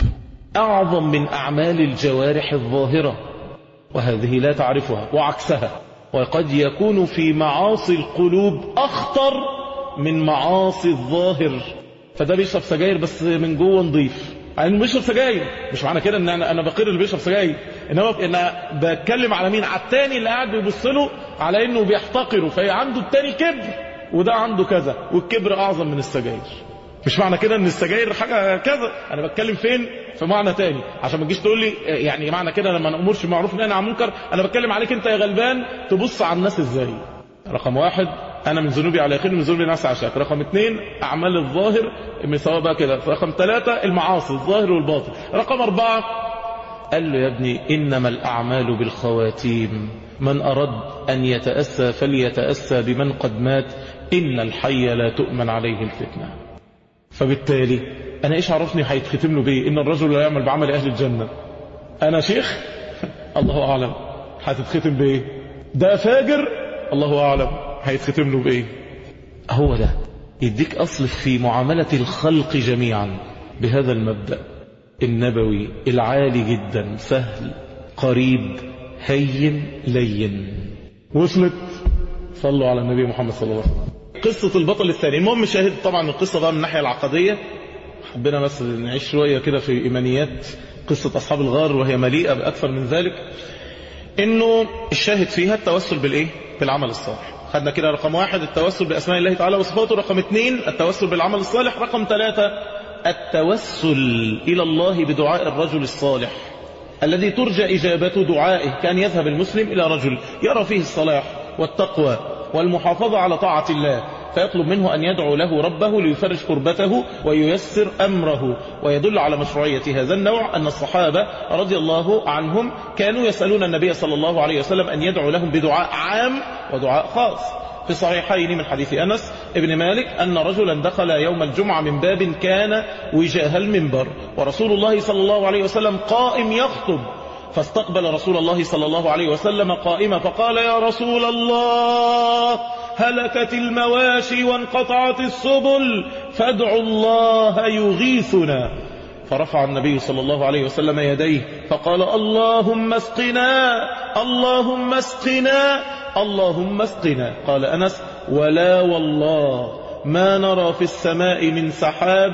اعظم من اعمال الجوارح الظاهرة وهذه لا تعرفها وعكسها وقد يكون في معاصي القلوب اخطر من معاصي الظاهر فده بيشرب سجاير بس من جوه نظيف يعني بيشرب سجاير مش معنى كده ان انا انا بقر اللي بيشرب سجاير انما انا بتكلم على مين على التاني اللي قاعد بيبص له على انه بيحتقره فهي عنده التاني كبر وده عنده كذا والكبر اعظم من السجاير مش معنى كده ان السجاير حاجه كذا انا بتكلم فين في معنى تاني عشان ما تجيش تقول لي يعني معنى كده لما نامرش بالمعروف وننهى عن المنكر انا بتكلم عليك انت يا غلبان تبص على الناس ازاي رقم واحد انا من ذنوبي على يقين من ذنوبي الناس على شك رقم اثنين اعمال الظاهر سواء بقى كده رقم ثلاثة المعاصي الظاهر والباطن رقم اربعة قال له يا ابني انما الاعمال بالخواتيم من اراد ان يتأسى فليتأسى بمن قد مات ان الحي لا تؤمن عليه الفتنة فبالتالي انا ايش عرفني هيتختم له بايه ان الرجل لا يعمل بعمل اهل الجنة انا شيخ الله اعلم هتتختم بايه ده فاجر الله اعلم هيتختم له بايه هو ده يديك اصل في معاملة الخلق جميعا بهذا المبدأ النبوي العالي جدا سهل قريب هين لين وصلت صلوا على النبي محمد صلى الله عليه وسلم قصة البطل الثاني المهم شاهد طبعا القصة بقى من الناحية العقدية حبينا بس نعيش شوية كده في إيمانيات قصة أصحاب الغار وهي مليئة بأكثر من ذلك إنه الشاهد فيها التوسل بالإيه؟ بالعمل الصالح خدنا كده رقم واحد التوسل بأسماء الله تعالى وصفاته رقم اثنين التوسل بالعمل الصالح رقم ثلاثة التوسل إلى الله بدعاء الرجل الصالح الذي ترجى إجابة دعائه كان يذهب المسلم إلى رجل يرى فيه الصلاح والتقوى والمحافظة على طاعة الله فيطلب منه أن يدعو له ربه ليفرج كربته وييسر أمره ويدل على مشروعية هذا النوع أن الصحابة رضي الله عنهم كانوا يسألون النبي صلى الله عليه وسلم أن يدعو لهم بدعاء عام ودعاء خاص في صحيحين من حديث أنس ابن مالك أن رجلا دخل يوم الجمعة من باب كان وجاه المنبر ورسول الله صلى الله عليه وسلم قائم يخطب فاستقبل رسول الله صلى الله عليه وسلم قائما فقال يا رسول الله هلكت المواشي وانقطعت السبل فادعوا الله يغيثنا فرفع النبي صلى الله عليه وسلم يديه فقال اللهم اسقنا اللهم اسقنا اللهم اسقنا قال أنس ولا والله ما نرى في السماء من سحاب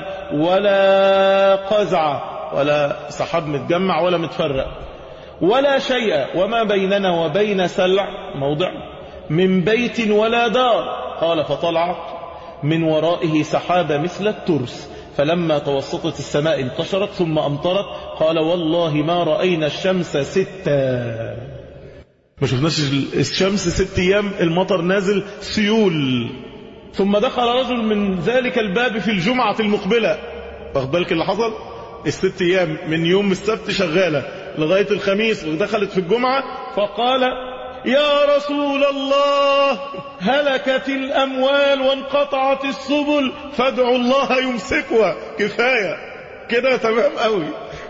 ولا قزعة ولا سحاب متجمع ولا متفرق ولا شيء وما بيننا وبين سلع موضع من بيت ولا دار قال فطلعت من ورائه سحابة مثل الترس فلما توسطت السماء انتشرت ثم أمطرت قال والله ما رأينا الشمس ستا ما شفناش الشمس ست أيام المطر نازل سيول ثم دخل رجل من ذلك الباب في الجمعة المقبلة واخد بالك اللي حصل الست أيام من يوم السبت شغالة لغاية الخميس ودخلت في الجمعة فقال يا رسول الله هلكت الأموال وانقطعت السبل فادعوا الله يمسكها كفاية كده تمام قوي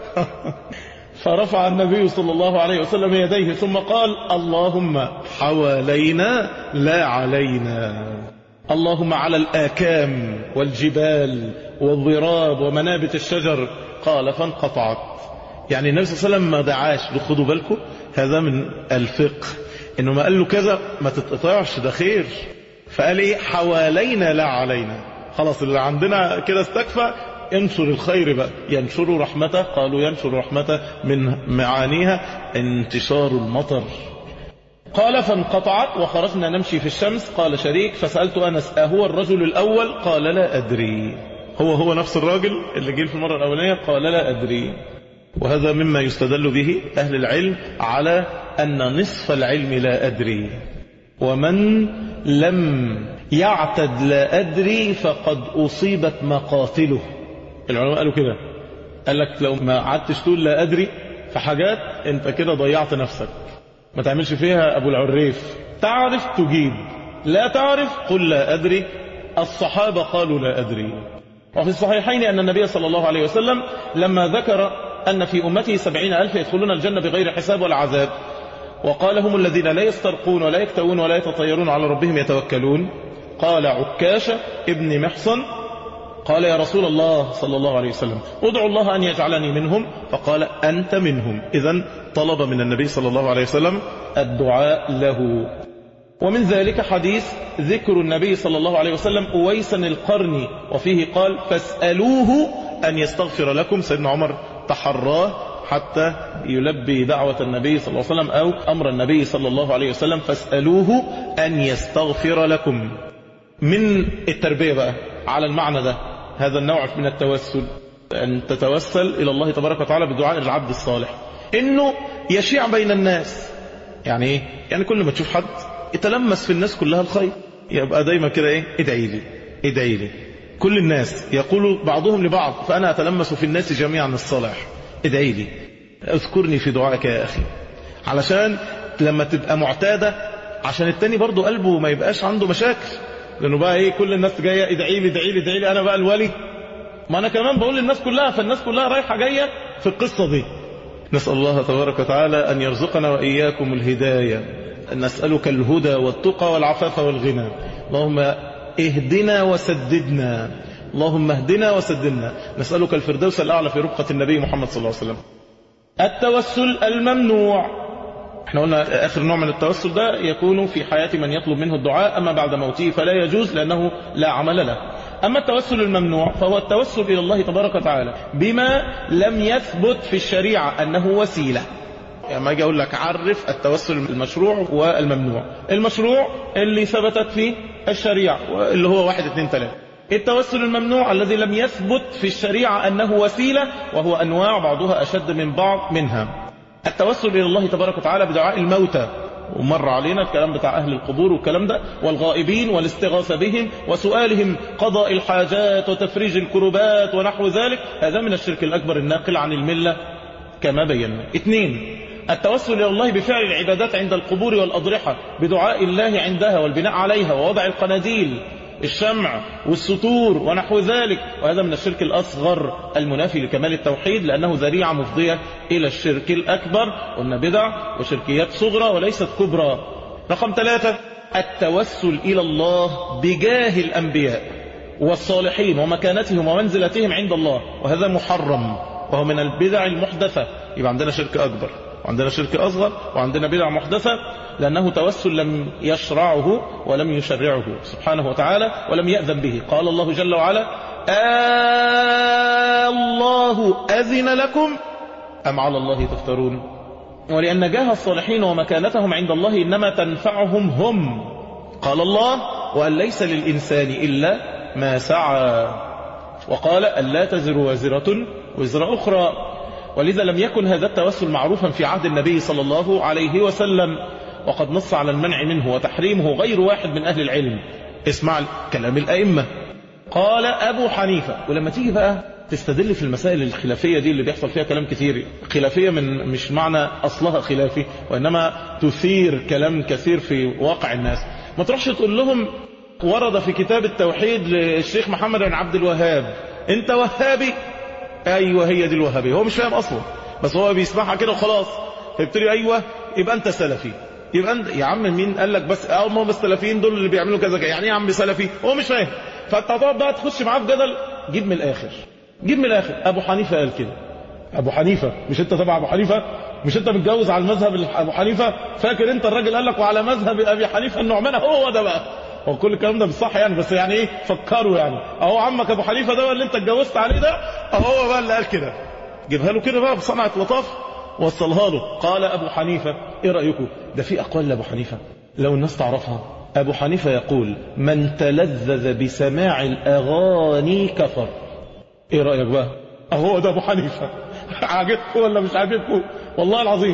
فرفع النبي صلى الله عليه وسلم يديه ثم قال اللهم حوالينا لا علينا اللهم على الآكام والجبال والضراب ومنابت الشجر قال فانقطعت يعني النبي صلى الله عليه وسلم ما دعاش خدوا بالكم هذا من الفقه انه ما قال له كذا ما تتقطعش ده خير فقال ايه حوالينا لا علينا خلاص اللي عندنا كده استكفى انشر الخير بقى ينشر رحمته قالوا ينشر رحمته من معانيها انتشار المطر قال فانقطعت وخرجنا نمشي في الشمس قال شريك فسألت أنس أهو الرجل الأول قال لا أدري هو هو نفس الراجل اللي جه في المرة الأولانية قال لا أدري وهذا مما يستدل به أهل العلم على أن نصف العلم لا أدري ومن لم يعتد لا أدري فقد أصيبت مقاتله العلماء قالوا كده قال لك لو ما قعدتش تقول لا أدري في حاجات انت كده ضيعت نفسك ما تعملش فيها أبو العريف تعرف تجيب لا تعرف قل لا أدري الصحابة قالوا لا أدري وفي الصحيحين أن النبي صلى الله عليه وسلم لما ذكر أن في أمته سبعين ألف يدخلون الجنة بغير حساب ولا عذاب وقال هم الذين لا يسترقون ولا يكتوون ولا يتطيرون على ربهم يتوكلون قال عكاشة ابن محصن قال يا رسول الله صلى الله عليه وسلم ادعو الله أن يجعلني منهم فقال أنت منهم إذا طلب من النبي صلى الله عليه وسلم الدعاء له ومن ذلك حديث ذكر النبي صلى الله عليه وسلم أويسا القرني وفيه قال فاسألوه أن يستغفر لكم سيدنا عمر تحراه حتى يلبي دعوة النبي صلى الله عليه وسلم أو أمر النبي صلى الله عليه وسلم فاسألوه أن يستغفر لكم من التربية بقى على المعنى ده هذا النوع من التوسل أن تتوسل إلى الله تبارك وتعالى بدعاء العبد الصالح إنه يشيع بين الناس يعني إيه؟ يعني كل ما تشوف حد يتلمس في الناس كلها الخير يبقى دايما كده إيه ادعي لي ادعي لي كل الناس يقول بعضهم لبعض فأنا أتلمس في الناس جميعا الصالح ادعي لي اذكرني في دعائك يا أخي علشان لما تبقى معتادة عشان التاني برضو قلبه ما يبقاش عنده مشاكل لأنه بقى إيه كل الناس جاية ادعي لي ادعي لي ادعي لي أنا بقى الولي ما أنا كمان بقول للناس كلها فالناس كلها رايحة جاية في القصة دي نسأل الله تبارك وتعالى أن يرزقنا وإياكم الهداية نسألك الهدى والتقى والعفاف والغنى اللهم اهدنا وسددنا اللهم اهدنا وسددنا نسألك الفردوس الأعلى في رفقة النبي محمد صلى الله عليه وسلم التوسل الممنوع احنا قلنا آخر نوع من التوسل ده يكون في حياة من يطلب منه الدعاء أما بعد موته فلا يجوز لأنه لا عمل له أما التوسل الممنوع فهو التوسل إلى الله تبارك وتعالى بما لم يثبت في الشريعة أنه وسيلة يعني ما اجي اقول لك عرف التوسل المشروع والممنوع المشروع اللي ثبتت في الشريعة اللي هو واحد اثنين ثلاثة التوسل الممنوع الذي لم يثبت في الشريعة أنه وسيلة وهو أنواع بعضها أشد من بعض منها التوسل إلى الله تبارك وتعالى بدعاء الموتى ومر علينا الكلام بتاع أهل القبور والكلام ده والغائبين والاستغاثة بهم وسؤالهم قضاء الحاجات وتفريج الكربات ونحو ذلك هذا من الشرك الأكبر الناقل عن الملة كما بينا اثنين التوسل إلى الله بفعل العبادات عند القبور والأضرحة بدعاء الله عندها والبناء عليها ووضع القناديل الشمع والسطور ونحو ذلك وهذا من الشرك الأصغر المنافي لكمال التوحيد لأنه ذريعة مفضية إلى الشرك الأكبر قلنا بدع وشركيات صغرى وليست كبرى رقم ثلاثة التوسل إلى الله بجاه الأنبياء والصالحين ومكانتهم ومنزلتهم عند الله وهذا محرم وهو من البدع المحدثة يبقى عندنا شرك أكبر وعندنا شرك أصغر وعندنا بدع محدثة لأنه توسل لم يشرعه ولم يشرعه سبحانه وتعالى ولم يأذن به قال الله جل وعلا آه الله أذن لكم أم على الله تفترون ولأن جاه الصالحين ومكانتهم عند الله إنما تنفعهم هم قال الله وأن ليس للإنسان إلا ما سعى وقال ألا تزر وازرة وزر أخرى ولذا لم يكن هذا التوسل معروفا في عهد النبي صلى الله عليه وسلم وقد نص على المنع منه وتحريمه غير واحد من أهل العلم اسمع كلام الأئمة قال أبو حنيفة ولما تيجي بقى تستدل في المسائل الخلافية دي اللي بيحصل فيها كلام كثير خلافية من مش معنى أصلها خلافي وإنما تثير كلام كثير في واقع الناس ما تروحش تقول لهم ورد في كتاب التوحيد للشيخ محمد بن عبد الوهاب انت وهابي ايوه هي دي الوهابيه هو مش فاهم اصلا بس هو بيسمعها كده وخلاص فيبتدي ايوه يبقى انت سلفي يبقى انت يا عم مين قال لك بس اه ما السلفيين دول اللي بيعملوا كذا يعني ايه يا عم سلفي هو مش فاهم فانت هتقعد بقى تخش معاه في جدل جيب من الاخر جيب من الاخر ابو حنيفه قال كده ابو حنيفه مش انت تبع ابو حنيفه مش انت متجوز على المذهب ابو حنيفه فاكر انت الراجل قال لك وعلى مذهب ابي حنيفه النعمان هو ده بقى هو كل الكلام ده مش صح يعني بس يعني ايه فكروا يعني اهو عمك ابو حنيفه ده اللي انت اتجوزت عليه ده اهو بقى اللي قال كده جيبها له كده بقى بصنعه لطاف وصلها له قال ابو حنيفه ايه رايكم ده في اقوال لابو حنيفه لو الناس تعرفها ابو حنيفه يقول من تلذذ بسماع الاغاني كفر ايه رايك بقى اهو ده ابو حنيفه عاجبكم ولا مش عاجبكم والله العظيم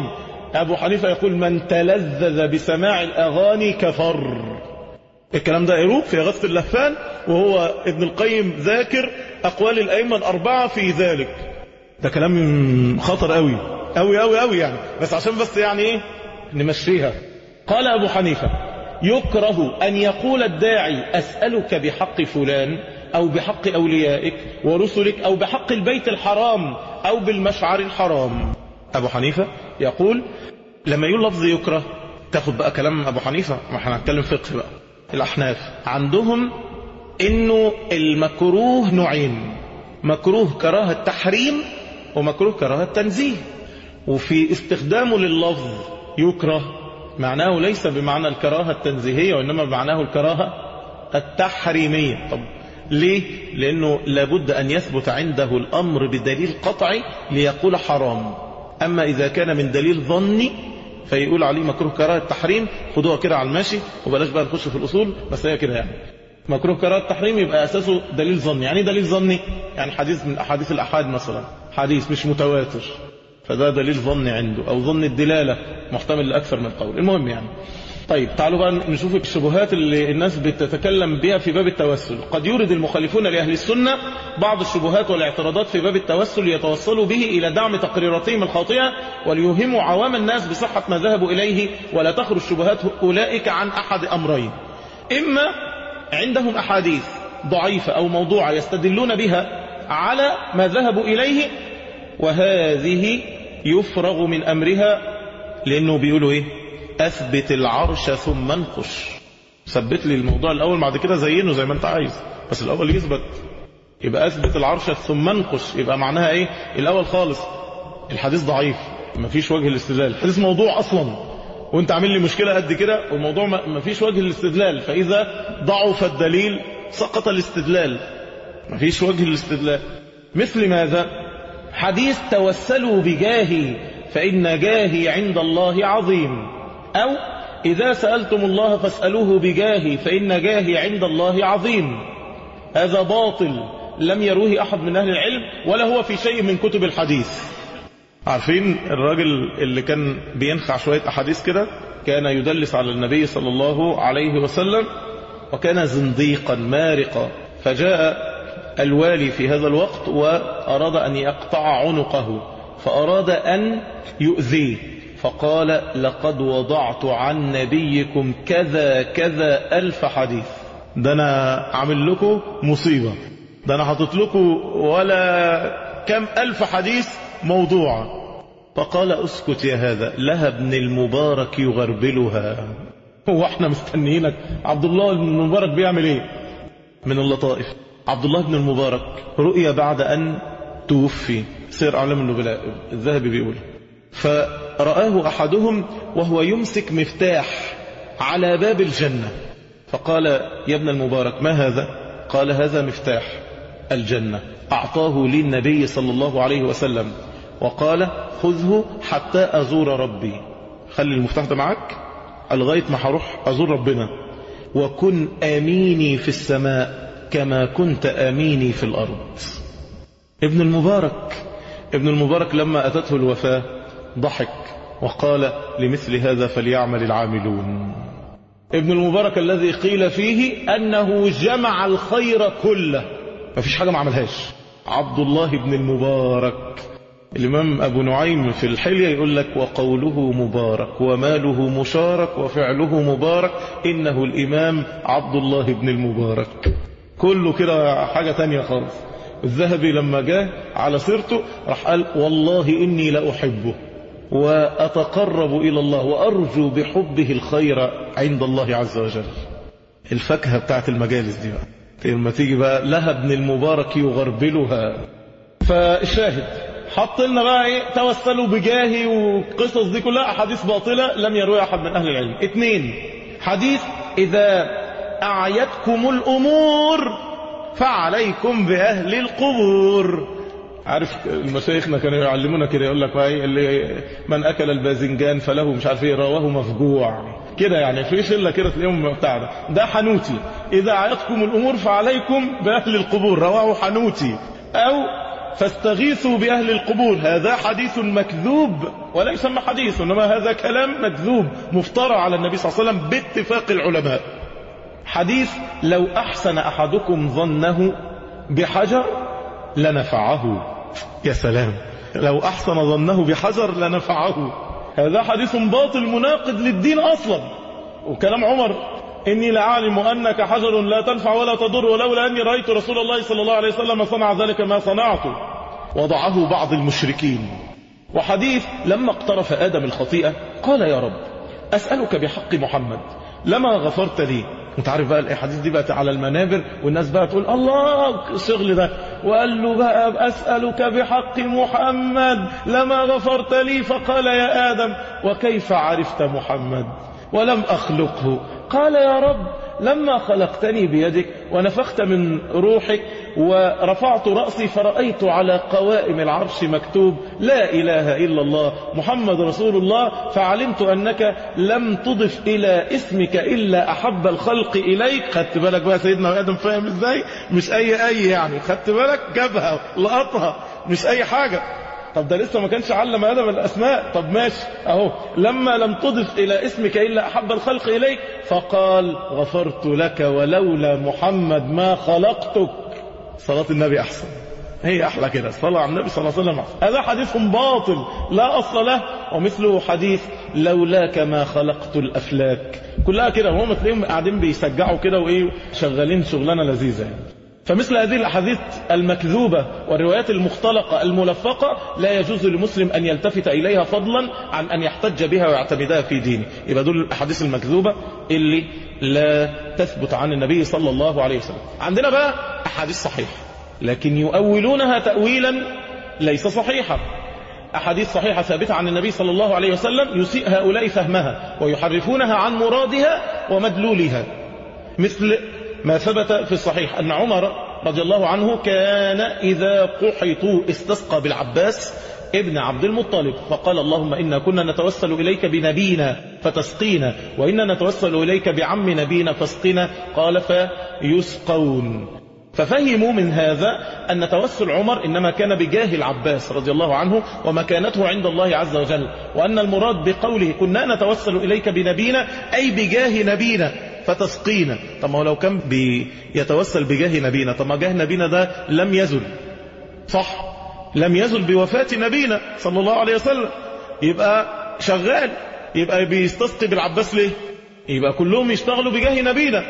أبو حنيفة يقول من تلذذ بسماع الأغاني كفر الكلام ده يروق في غث اللفان وهو ابن القيم ذاكر أقوال الأئمة الأربعة في ذلك ده كلام خطر قوي قوي قوي قوي يعني بس عشان بس يعني ايه نمشيها قال أبو حنيفة يكره أن يقول الداعي أسألك بحق فلان أو بحق أوليائك ورسلك أو بحق البيت الحرام أو بالمشعر الحرام أبو حنيفة يقول لما يقول لفظ يكره تاخد بقى كلام أبو حنيفة ما احنا هنتكلم فقه بقى الأحناف عندهم إنه المكروه نوعين مكروه كراهة تحريم ومكروه كراهة تنزيه وفي استخدامه لللفظ يكره معناه ليس بمعنى الكراهة التنزيهية وإنما بمعناه الكراهة التحريمية طب ليه؟ لأنه لابد أن يثبت عنده الأمر بدليل قطعي ليقول حرام أما إذا كان من دليل ظني فيقول عليه مكروه كراهة تحريم خدوها كده على الماشي وبلاش بقى نخش في الأصول بس هي كده يعني مكروه كراهة تحريم يبقى أساسه دليل ظني يعني دليل ظني يعني حديث من أحاديث الأحاد مثلا حديث مش متواتر فده دليل ظني عنده أو ظن الدلالة محتمل لأكثر من قول المهم يعني طيب تعالوا بقى نشوف الشبهات اللي الناس بتتكلم بها في باب التوسل قد يورد المخالفون لأهل السنة بعض الشبهات والاعتراضات في باب التوسل ليتوصلوا به إلى دعم تقريراتهم الخاطئة وليوهموا عوام الناس بصحة ما ذهبوا إليه ولا تخرج شبهات أولئك عن أحد أمرين إما عندهم أحاديث ضعيفة أو موضوعة يستدلون بها على ما ذهبوا إليه وهذه يفرغ من أمرها لأنه بيقولوا إيه أثبت العرش ثم انقش ثبت لي الموضوع الأول بعد كده زينه زي ما أنت عايز بس الأول يثبت يبقى أثبت العرش ثم انقش يبقى معناها إيه الأول خالص الحديث ضعيف مفيش وجه الاستدلال الحديث موضوع أصلا وانت عامل لي مشكلة قد كده والموضوع مفيش وجه الاستدلال فإذا ضعف الدليل سقط الاستدلال مفيش وجه الاستدلال مثل ماذا حديث توسلوا بجاهي فإن جاهي عند الله عظيم أو إذا سألتم الله فاسألوه بجاهي فإن جاهي عند الله عظيم هذا باطل لم يروه أحد من أهل العلم ولا هو في شيء من كتب الحديث عارفين الراجل اللي كان بينخع شوية أحاديث كده كان يدلس على النبي صلى الله عليه وسلم وكان زنديقا مارقا فجاء الوالي في هذا الوقت وأراد أن يقطع عنقه فأراد أن يؤذيه فقال لقد وضعت عن نبيكم كذا كذا ألف حديث ده أنا عامل لكم مصيبة ده أنا حاطط لكم ولا كم ألف حديث موضوع فقال اسكت يا هذا لها ابن المبارك يغربلها هو احنا مستنيينك عبد الله بن المبارك بيعمل ايه من اللطائف عبد الله بن المبارك رؤيا بعد أن توفي سير أعلام النبلاء الذهبي بيقول فرآه أحدهم وهو يمسك مفتاح على باب الجنة فقال يا ابن المبارك ما هذا قال هذا مفتاح الجنة أعطاه لي النبي صلى الله عليه وسلم وقال خذه حتى أزور ربي خلي المفتاح ده معك لغاية ما هروح أزور ربنا وكن أميني في السماء كما كنت أميني في الأرض ابن المبارك ابن المبارك لما أتته الوفاة ضحك وقال لمثل هذا فليعمل العاملون ابن المبارك الذي قيل فيه أنه جمع الخير كله ما فيش حاجة ما عملهاش عبد الله بن المبارك الإمام أبو نعيم في الحلية يقول لك وقوله مبارك وماله مشارك وفعله مبارك إنه الإمام عبد الله بن المبارك كله كده حاجة تانية خالص الذهبي لما جاء على سيرته راح قال والله إني لأحبه وأتقرب إلى الله وأرجو بحبه الخير عند الله عز وجل الفاكهة بتاعت المجالس دي بقى لما تيجي بقى لها ابن المبارك يغربلها فالشاهد حط لنا بقى ايه توسلوا بجاهي والقصص دي كلها احاديث باطله لم يرويها احد من اهل العلم اثنين حديث اذا اعيتكم الامور فعليكم باهل القبور عارف المشايخنا كانوا يعلمونا كده يقول لك بقى اللي من اكل الباذنجان فله مش عارف ايه رواه مفجوع كده يعني في شله كده تلاقيهم بتاع ده ده حنوتي اذا اعيتكم الامور فعليكم باهل القبور رواه حنوتي او فاستغيثوا بأهل القبور هذا حديث مكذوب ولا يسمى حديث إنما هذا كلام مكذوب مفترى على النبي صلى الله عليه وسلم باتفاق العلماء حديث لو أحسن أحدكم ظنه بحجر لنفعه يا سلام لو أحسن ظنه بحجر لنفعه هذا حديث باطل مناقض للدين أصلا وكلام عمر إني لأعلم أنك حجر لا تنفع ولا تضر ولولا أني رأيت رسول الله صلى الله عليه وسلم صنع ذلك ما صنعته وضعه بعض المشركين وحديث لما اقترف آدم الخطيئة قال يا رب أسألك بحق محمد لما غفرت لي انت عارف بقى الاحاديث دي بقت على المنابر والناس بقى تقول الله الشغل ده وقال له بقى اسالك بحق محمد لما غفرت لي فقال يا ادم وكيف عرفت محمد ولم اخلقه قال يا رب لما خلقتني بيدك ونفخت من روحك ورفعت رأسي فرأيت على قوائم العرش مكتوب لا إله إلا الله محمد رسول الله فعلمت أنك لم تضف إلى اسمك إلا أحب الخلق إليك خدت بالك بقى سيدنا آدم فاهم إزاي مش أي أي يعني خدت بالك جابها لقطها مش أي حاجة طب ده لسه ما كانش علم آدم الأسماء طب ماشي أهو لما لم تضف إلى اسمك إلا أحب الخلق إليك فقال غفرت لك ولولا محمد ما خلقتك صلاة النبي أحسن هي أحلى كده الصلاة على النبي صلى الله عليه وسلم أحسن. هذا حديث باطل لا أصل له ومثله حديث لولاك ما خلقت الأفلاك كلها كده وهم تلاقيهم قاعدين بيسجعوا كده وإيه شغالين شغلانة لذيذة يعني. فمثل هذه الأحاديث المكذوبة والروايات المختلقة الملفقة لا يجوز لمسلم أن يلتفت إليها فضلا عن أن يحتج بها ويعتمدها في دينه يبقى دول الأحاديث المكذوبة اللي لا تثبت عن النبي صلى الله عليه وسلم عندنا بقى أحاديث صحيحة لكن يؤولونها تأويلا ليس صحيحا أحاديث صحيحة ثابتة عن النبي صلى الله عليه وسلم يسيء هؤلاء فهمها ويحرفونها عن مرادها ومدلولها مثل ما ثبت في الصحيح أن عمر رضي الله عنه كان إذا قحطوا استسقى بالعباس ابن عبد المطلب فقال اللهم إنا كنا نتوسل إليك بنبينا فتسقينا وإنا نتوسل إليك بعم نبينا فاسقنا قال فيسقون ففهموا من هذا أن توسل عمر إنما كان بجاه العباس رضي الله عنه ومكانته عند الله عز وجل وأن المراد بقوله كنا نتوسل إليك بنبينا أي بجاه نبينا فتسقينا طب ما هو لو كان بيتوسل بجاه نبينا طب ما جاه نبينا ده لم يزل صح لم يزل بوفاة نبينا صلى الله عليه وسلم يبقى شغال يبقى بيستسقي بالعباس ليه يبقى كلهم يشتغلوا بجاه نبينا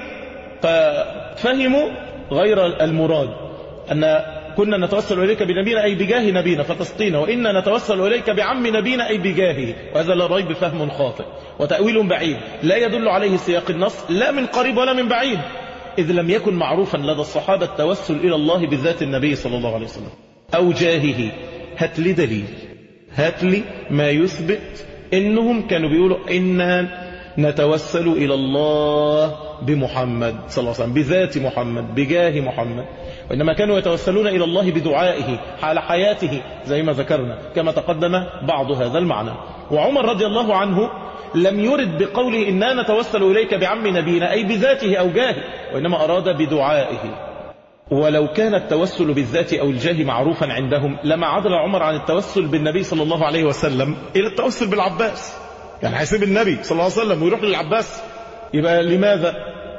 ففهموا غير المراد أن كنا نتوسل إليك بنبينا أي بجاه نبينا فتسقينا وإنا نتوسل إليك بعم نبينا أي بجاهه وهذا لا ريب فهم خاطئ وتأويل بعيد لا يدل عليه سياق النص لا من قريب ولا من بعيد إذ لم يكن معروفا لدى الصحابة التوسل إلى الله بذات النبي صلى الله عليه وسلم أو جاهه هات لي دليل هات لي ما يثبت إنهم كانوا بيقولوا إنا نتوسل إلى الله بمحمد صلى الله عليه وسلم بذات محمد بجاه محمد وإنما كانوا يتوسلون إلى الله بدعائه حال حياته زي ما ذكرنا كما تقدم بعض هذا المعنى وعمر رضي الله عنه لم يرد بقوله إنا نتوسل إليك بعم نبينا أي بذاته أو جاهه وإنما أراد بدعائه ولو كان التوسل بالذات أو الجاه معروفا عندهم لما عدل عمر عن التوسل بالنبي صلى الله عليه وسلم إلى التوسل بالعباس يعني هيسيب النبي صلى الله عليه وسلم ويروح للعباس يبقى لماذا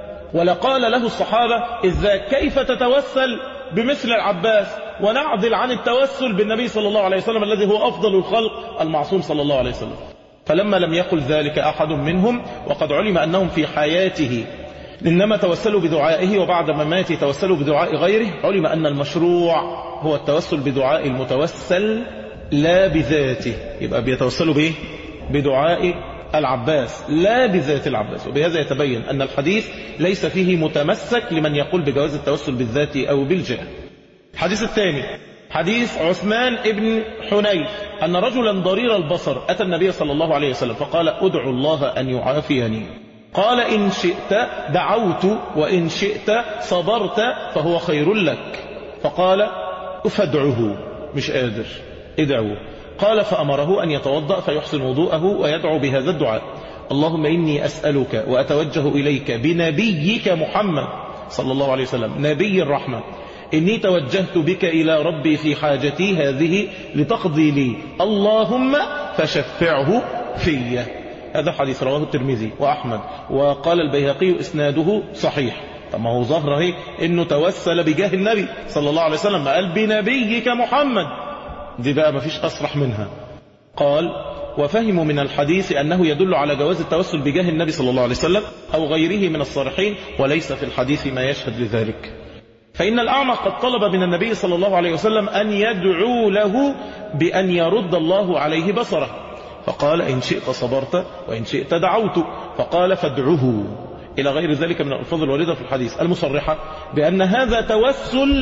ولقال له الصحابة إذا كيف تتوسل بمثل العباس ونعدل عن التوسل بالنبي صلى الله عليه وسلم الذي هو أفضل الخلق المعصوم صلى الله عليه وسلم فلما لم يقل ذلك أحد منهم وقد علم أنهم في حياته إنما توسلوا بدعائه وبعد مماته توسلوا بدعاء غيره علم أن المشروع هو التوسل بدعاء المتوسل لا بذاته يبقى بيتوسلوا بإيه بدعاء العباس لا بذات العباس وبهذا يتبين أن الحديث ليس فيه متمسك لمن يقول بجواز التوسل بالذات أو بالجاه الحديث الثاني حديث عثمان ابن حنيف أن رجلا ضرير البصر أتى النبي صلى الله عليه وسلم فقال أدعو الله أن يعافيني قال إن شئت دعوت وإن شئت صبرت فهو خير لك فقال فادعه مش قادر ادعوه قال فأمره أن يتوضأ فيحسن وضوءه ويدعو بهذا الدعاء اللهم إني أسألك وأتوجه إليك بنبيك محمد صلى الله عليه وسلم نبي الرحمة إني توجهت بك إلى ربي في حاجتي هذه لتقضي لي اللهم فشفعه في هذا حديث رواه الترمذي وأحمد وقال البيهقي إسناده صحيح طب ما هو ظهر اهي انه توسل بجاه النبي صلى الله عليه وسلم قال بنبيك محمد دي بقى ما فيش اصرح منها قال وفهموا من الحديث أنه يدل على جواز التوسل بجاه النبي صلى الله عليه وسلم أو غيره من الصالحين وليس في الحديث ما يشهد لذلك فإن الأعمى قد طلب من النبي صلى الله عليه وسلم أن يدعو له بأن يرد الله عليه بصره فقال إن شئت صبرت وإن شئت دعوت فقال فادعه إلى غير ذلك من الألفاظ الواردة في الحديث المصرحة بأن هذا توسل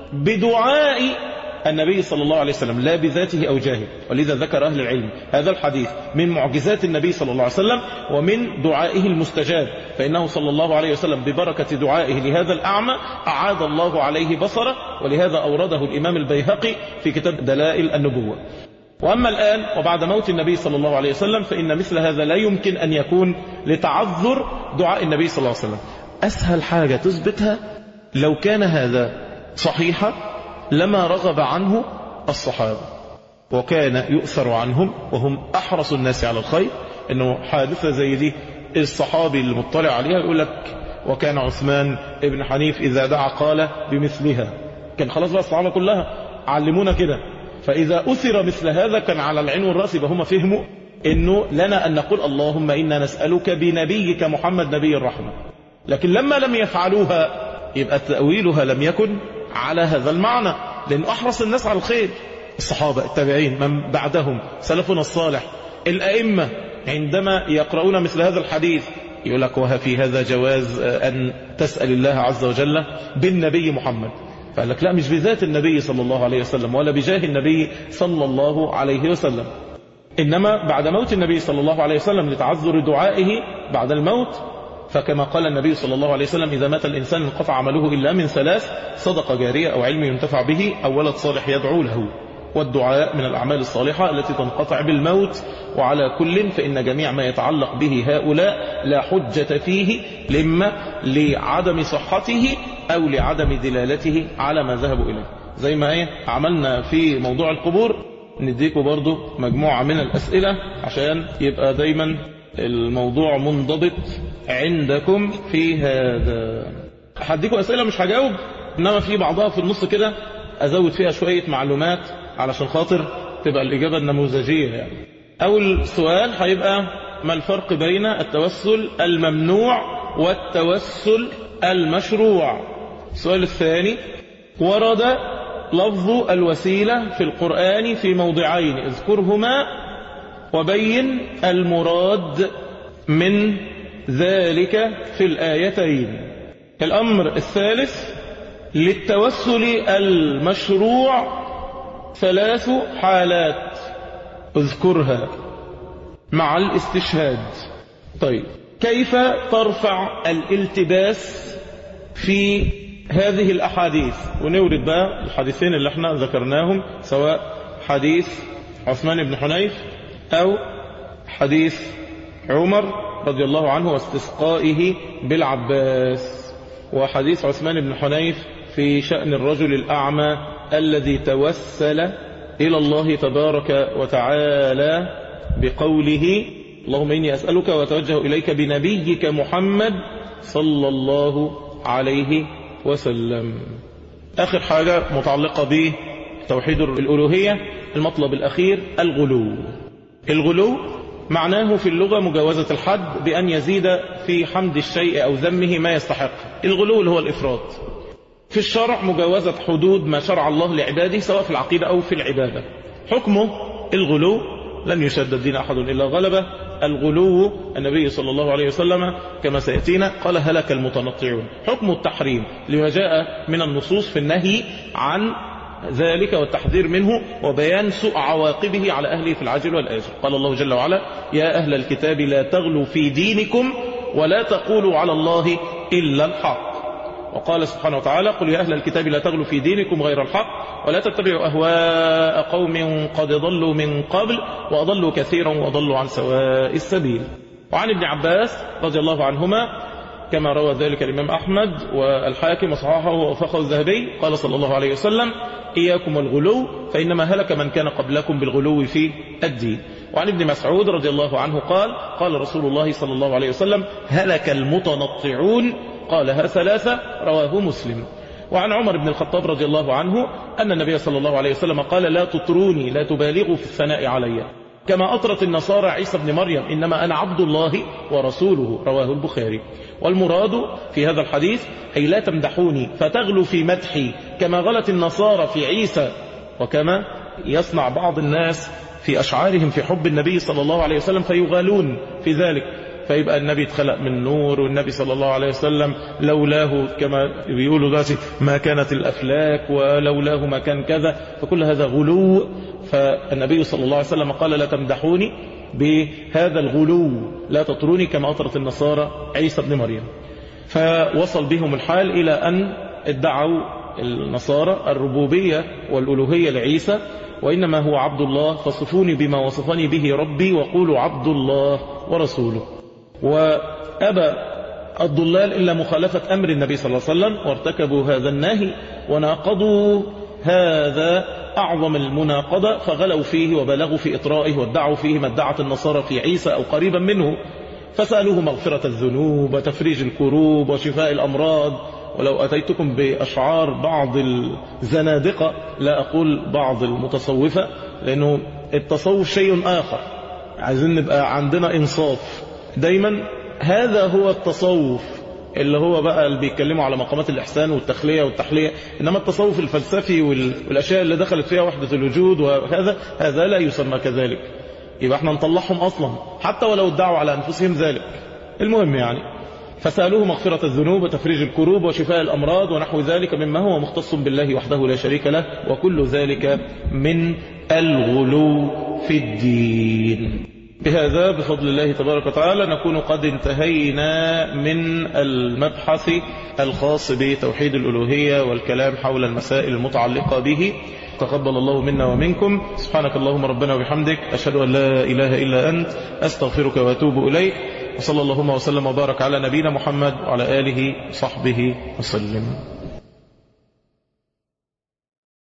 بدعاء النبي صلى الله عليه وسلم لا بذاته أو جاهه ولذا ذكر أهل العلم هذا الحديث من معجزات النبي صلى الله عليه وسلم ومن دعائه المستجاب فإنه صلى الله عليه وسلم ببركة دعائه لهذا الأعمى أعاد الله عليه بصره ولهذا أورده الإمام البيهقي في كتاب دلائل النبوة وأما الآن وبعد موت النبي صلى الله عليه وسلم فإن مثل هذا لا يمكن أن يكون لتعذر دعاء النبي صلى الله عليه وسلم أسهل حاجة تثبتها لو كان هذا صحيحا لما رغب عنه الصحابة وكان يؤثر عنهم وهم أحرص الناس على الخير أنه حادثة زي دي الصحابي المطلع عليها يقول لك وكان عثمان ابن حنيف إذا دعا قال بمثلها كان خلاص بقى الصحابة كلها علمونا كده فإذا أثر مثل هذا كان على العين والرأس يبقى هم فهموا أنه لنا أن نقول اللهم إنا نسألك بنبيك محمد نبي الرحمة لكن لما لم يفعلوها يبقى تأويلها لم يكن على هذا المعنى لأن أحرص الناس على الخير الصحابة التابعين من بعدهم سلفنا الصالح الأئمة عندما يقرؤون مثل هذا الحديث يقول لك وها في هذا جواز أن تسأل الله عز وجل بالنبي محمد فقال لك لا مش بذات النبي صلى الله عليه وسلم ولا بجاه النبي صلى الله عليه وسلم إنما بعد موت النبي صلى الله عليه وسلم لتعذر دعائه بعد الموت فكما قال النبي صلى الله عليه وسلم إذا مات الإنسان انقطع عمله إلا من ثلاث صدقة جارية أو علم ينتفع به أو ولد صالح يدعو له والدعاء من الأعمال الصالحة التي تنقطع بالموت وعلى كل فإن جميع ما يتعلق به هؤلاء لا حجة فيه لما لعدم صحته أو لعدم دلالته على ما ذهبوا إليه زي ما ايه عملنا في موضوع القبور نديكم برضو مجموعة من الأسئلة عشان يبقى دايما الموضوع منضبط عندكم في هذا هديكم أسئلة مش هجاوب إنما في بعضها في النص كده أزود فيها شوية معلومات علشان خاطر تبقى الإجابة النموذجية يعني أول سؤال هيبقى ما الفرق بين التوسل الممنوع والتوسل المشروع السؤال الثاني ورد لفظ الوسيلة في القرآن في موضعين اذكرهما وبين المراد من ذلك في الآيتين الأمر الثالث للتوسل المشروع ثلاث حالات اذكرها مع الاستشهاد طيب كيف ترفع الالتباس في هذه الأحاديث ونورد بقى الحديثين اللي احنا ذكرناهم سواء حديث عثمان بن حنيف أو حديث عمر رضي الله عنه واستسقائه بالعباس وحديث عثمان بن حنيف في شأن الرجل الأعمى الذي توسل إلى الله تبارك وتعالى بقوله اللهم إني أسألك وأتوجه إليك بنبيك محمد صلى الله عليه وسلم آخر حاجة متعلقة بتوحيد الألوهية المطلب الأخير الغلو الغلو معناه في اللغة مجاوزة الحد بأن يزيد في حمد الشيء أو ذمه ما يستحق الغلو اللي هو الإفراط في الشرع مجاوزة حدود ما شرع الله لعباده سواء في العقيدة أو في العبادة حكمه الغلو لن يشد الدين أحد إلا غلبه الغلو النبي صلى الله عليه وسلم كما سيأتينا قال هلك المتنطعون حكم التحريم لما جاء من النصوص في النهي عن ذلك والتحذير منه وبيان سوء عواقبه على أهله في العاجل والآجل قال الله جل وعلا يا أهل الكتاب لا تغلوا في دينكم ولا تقولوا على الله إلا الحق وقال سبحانه وتعالى قل يا أهل الكتاب لا تغلوا في دينكم غير الحق ولا تتبعوا أهواء قوم قد ضلوا من قبل وأضلوا كثيرا وأضلوا عن سواء السبيل وعن ابن عباس رضي الله عنهما كما روى ذلك الإمام أحمد والحاكم وصححه ووافقه الذهبي قال صلى الله عليه وسلم إياكم والغلو فإنما هلك من كان قبلكم بالغلو في الدين وعن ابن مسعود رضي الله عنه قال قال رسول الله صلى الله عليه وسلم هلك المتنطعون قالها ثلاثة رواه مسلم وعن عمر بن الخطاب رضي الله عنه أن النبي صلى الله عليه وسلم قال لا تطروني لا تبالغوا في الثناء علي كما أطرت النصارى عيسى بن مريم إنما أنا عبد الله ورسوله رواه البخاري والمراد في هذا الحديث أي لا تمدحوني فتغلوا في مدحي كما غلت النصارى في عيسى وكما يصنع بعض الناس في أشعارهم في حب النبي صلى الله عليه وسلم فيغالون في ذلك فيبقى النبي اتخلق من نور والنبي صلى الله عليه وسلم لولاه كما بيقولوا دلوقتي ما كانت الأفلاك ولولاه ما كان كذا فكل هذا غلو فالنبي صلى الله عليه وسلم قال لا تمدحوني بهذا الغلو لا تطروني كما أطرت النصارى عيسى بن مريم فوصل بهم الحال إلى أن ادعوا النصارى الربوبية والألوهية لعيسى وإنما هو عبد الله فصفوني بما وصفني به ربي وقولوا عبد الله ورسوله وأبى الضلال إلا مخالفة أمر النبي صلى الله عليه وسلم وارتكبوا هذا النهي وناقضوا هذا أعظم المناقضة فغلوا فيه وبلغوا في إطرائه وادعوا فيه ما ادعت النصارى في عيسى أو قريبا منه فسألوه مغفرة الذنوب وتفريج الكروب وشفاء الأمراض ولو أتيتكم بأشعار بعض الزنادقة لا أقول بعض المتصوفة لأنه التصوف شيء آخر عايزين نبقى عندنا إنصاف دايما هذا هو التصوف اللي هو بقى اللي بيتكلموا على مقامات الإحسان والتخلية والتحلية إنما التصوف الفلسفي والأشياء اللي دخلت فيها وحدة الوجود وهذا هذا لا يسمى كذلك يبقى احنا نطلعهم أصلا حتى ولو ادعوا على أنفسهم ذلك المهم يعني فسألوه مغفرة الذنوب وتفريج الكروب وشفاء الأمراض ونحو ذلك مما هو مختص بالله وحده لا شريك له وكل ذلك من الغلو في الدين بهذا بفضل الله تبارك وتعالى نكون قد انتهينا من المبحث الخاص بتوحيد الألوهية والكلام حول المسائل المتعلقة به تقبل الله منا ومنكم سبحانك اللهم ربنا وبحمدك أشهد أن لا إله إلا أنت أستغفرك وأتوب إليك وصلى اللهم وسلم وبارك على نبينا محمد وعلى آله وصحبه وسلم